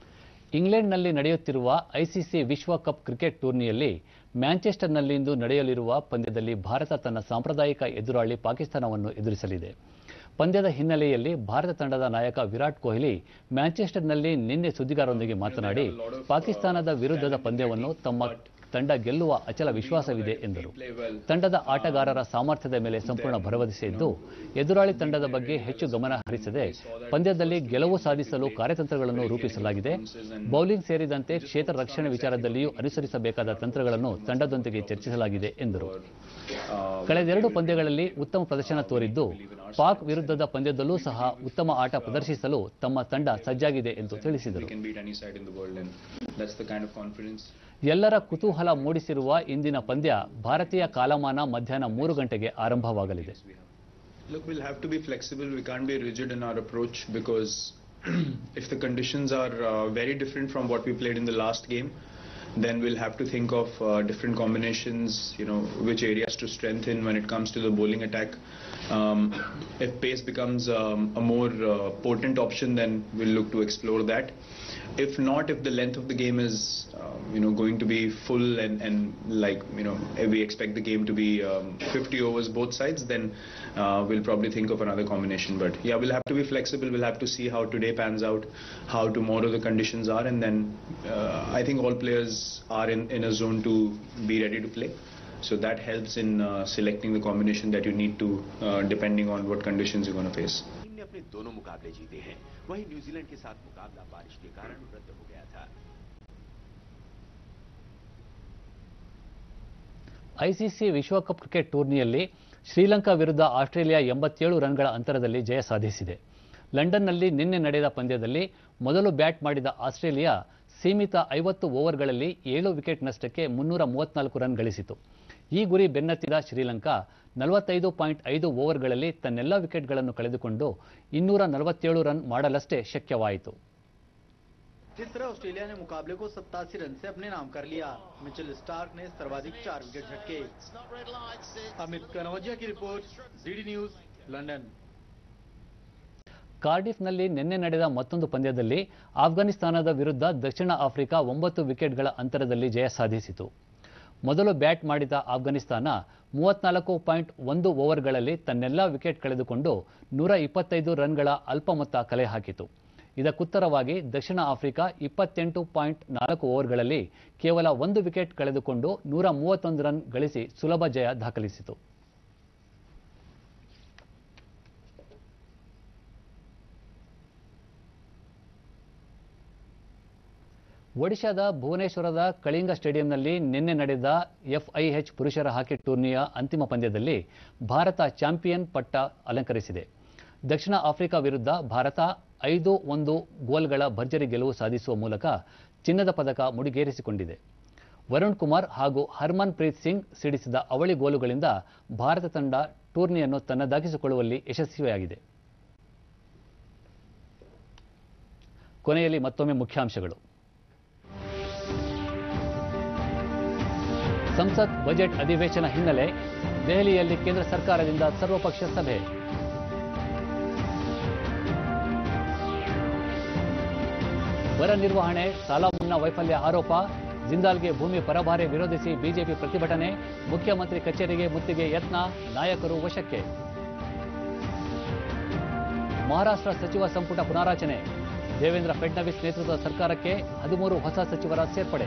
ಇಂಗ್ಲೆಂಡ್ನಲ್ಲಿ ನಡೆಯುತ್ತಿರುವ ಐಸಿಸಿ ವಿಶ್ವಕಪ್ ಕ್ರಿಕೆಟ್ ಟೂರ್ನಿಯಲ್ಲಿ ಮ್ಯಾಂಚೆಸ್ಟರ್ನಲ್ಲಿಂದು ನಡೆಯಲಿರುವ ಪಂದ್ಯದಲ್ಲಿ ಭಾರತ ತನ್ನ ಸಾಂಪ್ರದಾಯಿಕ ಎದುರಾಳಿ ಪಾಕಿಸ್ತಾನವನ್ನು ಎದುರಿಸಲಿದೆ ಪಂದ್ಯದ ಹಿನ್ನೆಲೆಯಲ್ಲಿ ಭಾರತ ತಂಡದ ನಾಯಕ ವಿರಾಟ್ ಕೊಹ್ಲಿ ಮ್ಯಾಂಚೆಸ್ಟರ್ನಲ್ಲಿ ನಿನ್ನೆ ಸುದ್ದಿಗಾರರೊಂದಿಗೆ ಮಾತನಾಡಿ ಪಾಕಿಸ್ತಾನದ ವಿರುದ್ಧದ ಪಂದ್ಯವನ್ನು ತಮ್ಮ ತಂಡ ಗೆಲ್ಲುವ ಅಚಲ ವಿಶ್ವಾಸವಿದೆ ಎಂದರು ತಂಡದ ಆಟಗಾರರ ಸಾಮರ್ಥ್ಯದ ಮೇಲೆ ಸಂಪೂರ್ಣ ಭರವಸೆ ಇದ್ದು ಎದುರಾಳಿ ತಂಡದ ಬಗ್ಗೆ ಹೆಚ್ಚು ಗಮನ ಹರಿಸದೆ ಪಂದ್ಯದಲ್ಲಿ ಗೆಲುವು ಸಾಧಿಸಲು ಕಾರ್ಯತಂತ್ರಗಳನ್ನು ರೂಪಿಸಲಾಗಿದೆ ಬೌಲಿಂಗ್ ಸೇರಿದಂತೆ ಕ್ಷೇತ್ರ ರಕ್ಷಣೆ ವಿಚಾರದಲ್ಲಿಯೂ ಅನುಸರಿಸಬೇಕಾದ ತಂತ್ರಗಳನ್ನು ತಂಡದೊಂದಿಗೆ ಚರ್ಚಿಸಲಾಗಿದೆ ಎಂದರು ಕಳೆದೆರಡು ಪಂದ್ಯಗಳಲ್ಲಿ ಉತ್ತಮ ಪ್ರದರ್ಶನ ತೋರಿದ್ದು ಪಾಕ್ ವಿರುದ್ಧದ ಪಂದ್ಯದಲ್ಲೂ ಸಹ ಉತ್ತಮ ಆಟ ಪ್ರದರ್ಶಿಸಲು ತಮ್ಮ ತಂಡ ಸಜ್ಜಾಗಿದೆ ಎಂದು ತಿಳಿಸಿದರು can beat any side in the world, and that's the kind of confidence. ಎಲ್ಲರ ಕುತೂಹಲ ಮೂಡಿಸಿರುವ ಇಂದಿನ ಪಂದ್ಯ ಭಾರತೀಯ ಕಾಲಮಾನ ಮಧ್ಯಾಹ್ನ ಮೂರು ಗಂಟೆಗೆ ಆರಂಭವಾಗಲಿದೆ Look, we'll have to be flexible. We can't be rigid in our approach because if the conditions are uh, very different from what we played in the last game, then we'll have to think of uh, different combinations, you know, which areas to strengthen when it comes to the bowling attack. Um, if pace becomes um, a more uh, potent option, then we'll look to explore that. If not, if the length of the game is, uh, you know, going to be full and, and like, you know, if we expect the game to be um, 50 overs both sides, then uh, we'll probably think of another combination. But yeah, we'll have to be flexible. We'll have to see how today pans out, how tomorrow the conditions are, and then uh, I think all players are in, in a zone to be ready to play. So that helps in uh, selecting the combination that you need to, uh, depending on what conditions you're going to face. Team ने अपने दोनों मुकाबले जीते हैं वहीं New Zealand के साथ मुकाबला बारिश के कारण रद्द हो गया था ಐಸಿಸಿ ವಿಶ್ವಕಪ್ ಕ್ರಿಕೆಟ್ ಟೂರ್ನಿಯಲ್ಲಿ ಶ್ರೀಲಂಕಾ ವಿರುದ್ಧ ಆಸ್ಟ್ರೇಲಿಯಾ ಎಂಬತ್ತೇಳು ರನ್ಗಳ ಅಂತರದಲ್ಲಿ ಜಯ ಸಾಧಿಸಿದೆ ಲಂಡನ್ನಲ್ಲಿ ನಿನ್ನೆ ನಡೆದ ಪಂದ್ಯದಲ್ಲಿ ಮೊದಲು ಬ್ಯಾಟ್ ಮಾಡಿದ ಆಸ್ಟ್ರೇಲಿಯಾ ಸೀಮಿತ ಐವತ್ತು ಓವರ್ಗಳಲ್ಲಿ ಏಳು ವಿಕೆಟ್ ನಷ್ಟಕ್ಕೆ ಮುನ್ನೂರ ಮೂವತ್ನಾಲ್ಕು ರನ್ ಗಳಿಸಿತು ಈ ಗುರಿ ಬೆನ್ನತ್ತಿದ ಶ್ರೀಲಂಕಾ ನಲವತ್ತೈದು ಪಾಯಿಂಟ್ ಐದು ಓವರ್ಗಳಲ್ಲಿ ತನ್ನೆಲ್ಲ ವಿಕೆಟ್ಗಳನ್ನು ಕಳೆದುಕೊಂಡು ಇನ್ನೂರ ನಲವತ್ತೇಳು ರನ್ ಮಾಡಲಷ್ಟೇ ಶಕ್ಯವಾಯಿತು जिस तरह ऑस्ट्रेलिया ने मुकाबले को सत्तासी रन से अपने नाम कर लिया मिचेल स्टार्क ने सर्वाधिक चार विकेट झटके अमित कनौजिया की रिपोर्ट जीडी न्यूज लंदन ಕಾರ್ಡಿಫ್ನಲ್ಲಿ ನಿನ್ನೆ ನಡೆದ ಮತ್ತೊಂದು ಪಂದ್ಯದಲ್ಲಿ ಆಫ್ಘಾನಿಸ್ತಾನದ ವಿರುದ್ಧ ದಕ್ಷಿಣ ಆಫ್ರಿಕಾ ಒಂಬತ್ತು ವಿಕೆಟ್ಗಳ ಅಂತರದಲ್ಲಿ ಜಯ ಸಾಧಿಸಿತು ಮೊದಲು ಬ್ಯಾಟ್ ಮಾಡಿದ ಆಫ್ಘಾನಿಸ್ತಾನ ಮೂವತ್ನಾಲ್ಕು ಪಾಯಿಂಟ್ ಒಂದು ಓವರ್ಗಳಲ್ಲಿ ತನ್ನೆಲ್ಲ ವಿಕೆಟ್ ಕಳೆದುಕೊಂಡು ನೂರ ಇಪ್ಪತ್ತೈದು ರನ್ಗಳ ಅಲ್ಪ ಮೊತ್ತ ಕಲೆ ಹಾಕಿತು ಇದಕ್ಕುತ್ತರವಾಗಿ ದಕ್ಷಿಣ ಆಫ್ರಿಕಾ ಇಪ್ಪತ್ತೆಂಟು ಪಾಯಿಂಟ್ ನಾಲ್ಕು ಓವರ್ಗಳಲ್ಲಿ ಕೇವಲ ಒಂದು ವಿಕೆಟ್ ಕಳೆದುಕೊಂಡು ನೂರ ಮೂವತ್ತೊಂದು ರನ್ ಗಳಿಸಿ ಸುಲಭ ಜಯ ದಾಖಲಿಸಿತು ಒಡಿಶಾದ ಭುವನೇಶ್ವರದ ಕಳಿಂಗ ಸ್ಟೇಡಿಯಂನಲ್ಲಿ ನಿನ್ನೆ ನಡೆದ ಎಫ್ಐಎಚ್ ಪುರುಷರ ಹಾಕಿ ಟೂರ್ನಿಯ ಅಂತಿಮ ಪಂದ್ಯದಲ್ಲಿ ಭಾರತ ಚಾಂಪಿಯನ್ ಪಟ್ಟ ಅಲಂಕರಿಸಿದೆ ದಕ್ಷಿಣ ಆಫ್ರಿಕಾ ವಿರುದ್ಧ ಭಾರತ ಐದು ಒಂದು ಗೋಲ್ಗಳ ಭರ್ಜರಿ ಗೆಲುವು ಸಾಧಿಸುವ ಮೂಲಕ ಚಿನ್ನದ ಪದಕ ಮುಡಿಗೇರಿಸಿಕೊಂಡಿದೆ ವರುಣ್ ಕುಮಾರ್ ಹಾಗೂ ಹರ್ಮನ್ ಪ್ರೀತ್ ಸಿಂಗ್ ಸಿಡಿಸಿದ ಅವಳಿ ಗೋಲುಗಳಿಂದ ಭಾರತ ತಂಡ ಟೂರ್ನಿಯನ್ನು ತನ್ನದಾಗಿಸಿಕೊಳ್ಳುವಲ್ಲಿ ಯಶಸ್ವಿಯಾಗಿದೆ ಕೊನೆಯಲ್ಲಿ ಮತ್ತೊಮ್ಮೆ ಮುಖ್ಯಾಂಶಗಳು ಸಂಸತ್ ಬಜೆಟ್ ಅಧಿವೇಶನ ಹಿನ್ನೆಲೆ ದೆಹಲಿಯಲ್ಲಿ ಕೇಂದ್ರ ಸರ್ಕಾರದಿಂದ ಸರ್ವಪಕ್ಷ ಸಭೆ ಬರ ನಿರ್ವಹಣೆ ಸಾಲ ಮನ್ನಾ ವೈಫಲ್ಯ ಆರೋಪ ಜಿಂದಾಲ್ಗೆ ಭೂಮಿ ಪರಭಾರೆ ವಿರೋಧಿಸಿ ಬಿಜೆಪಿ ಪ್ರತಿಭಟನೆ ಮುಖ್ಯಮಂತ್ರಿ ಕಚೇರಿಗೆ ಮುತ್ತಿಗೆ ಯತ್ನ ನಾಯಕರು ವಶಕ್ಕೆ ಮಹಾರಾಷ್ಟ್ರ ಸಚಿವ ಸಂಪುಟ ಪುನಾರಚನೆ ದೇವೇಂದ್ರ ಫಡ್ನವೀಸ್ ನೇತೃತ್ವದ ಸರ್ಕಾರಕ್ಕೆ ಹದಿಮೂರು ಹೊಸ ಸಚಿವರ ಸೇರ್ಪಡೆ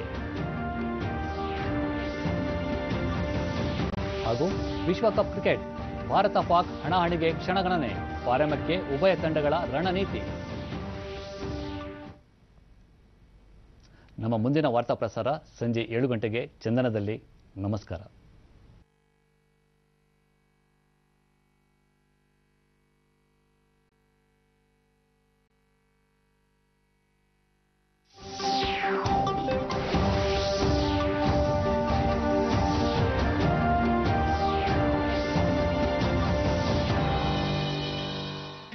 ಹಾಗೂ ವಿಶ್ವಕಪ್ ಕ್ರಿಕೆಟ್ ಭಾರತ ಪಾಕ್ ಹಣಾಹಣಿಗೆ ಕ್ಷಣಗಣನೆ ಪಾರಮ್ಯಕ್ಕೆ ಉಭಯ ತಂಡಗಳ ರಣನೀತಿ ನಮ್ಮ ಮುಂದಿನ ವಾರ್ತಾ ಪ್ರಸಾರ ಸಂಜೆ ಏಳು ಗಂಟೆಗೆ ಚಂದನದಲ್ಲಿ ನಮಸ್ಕಾರ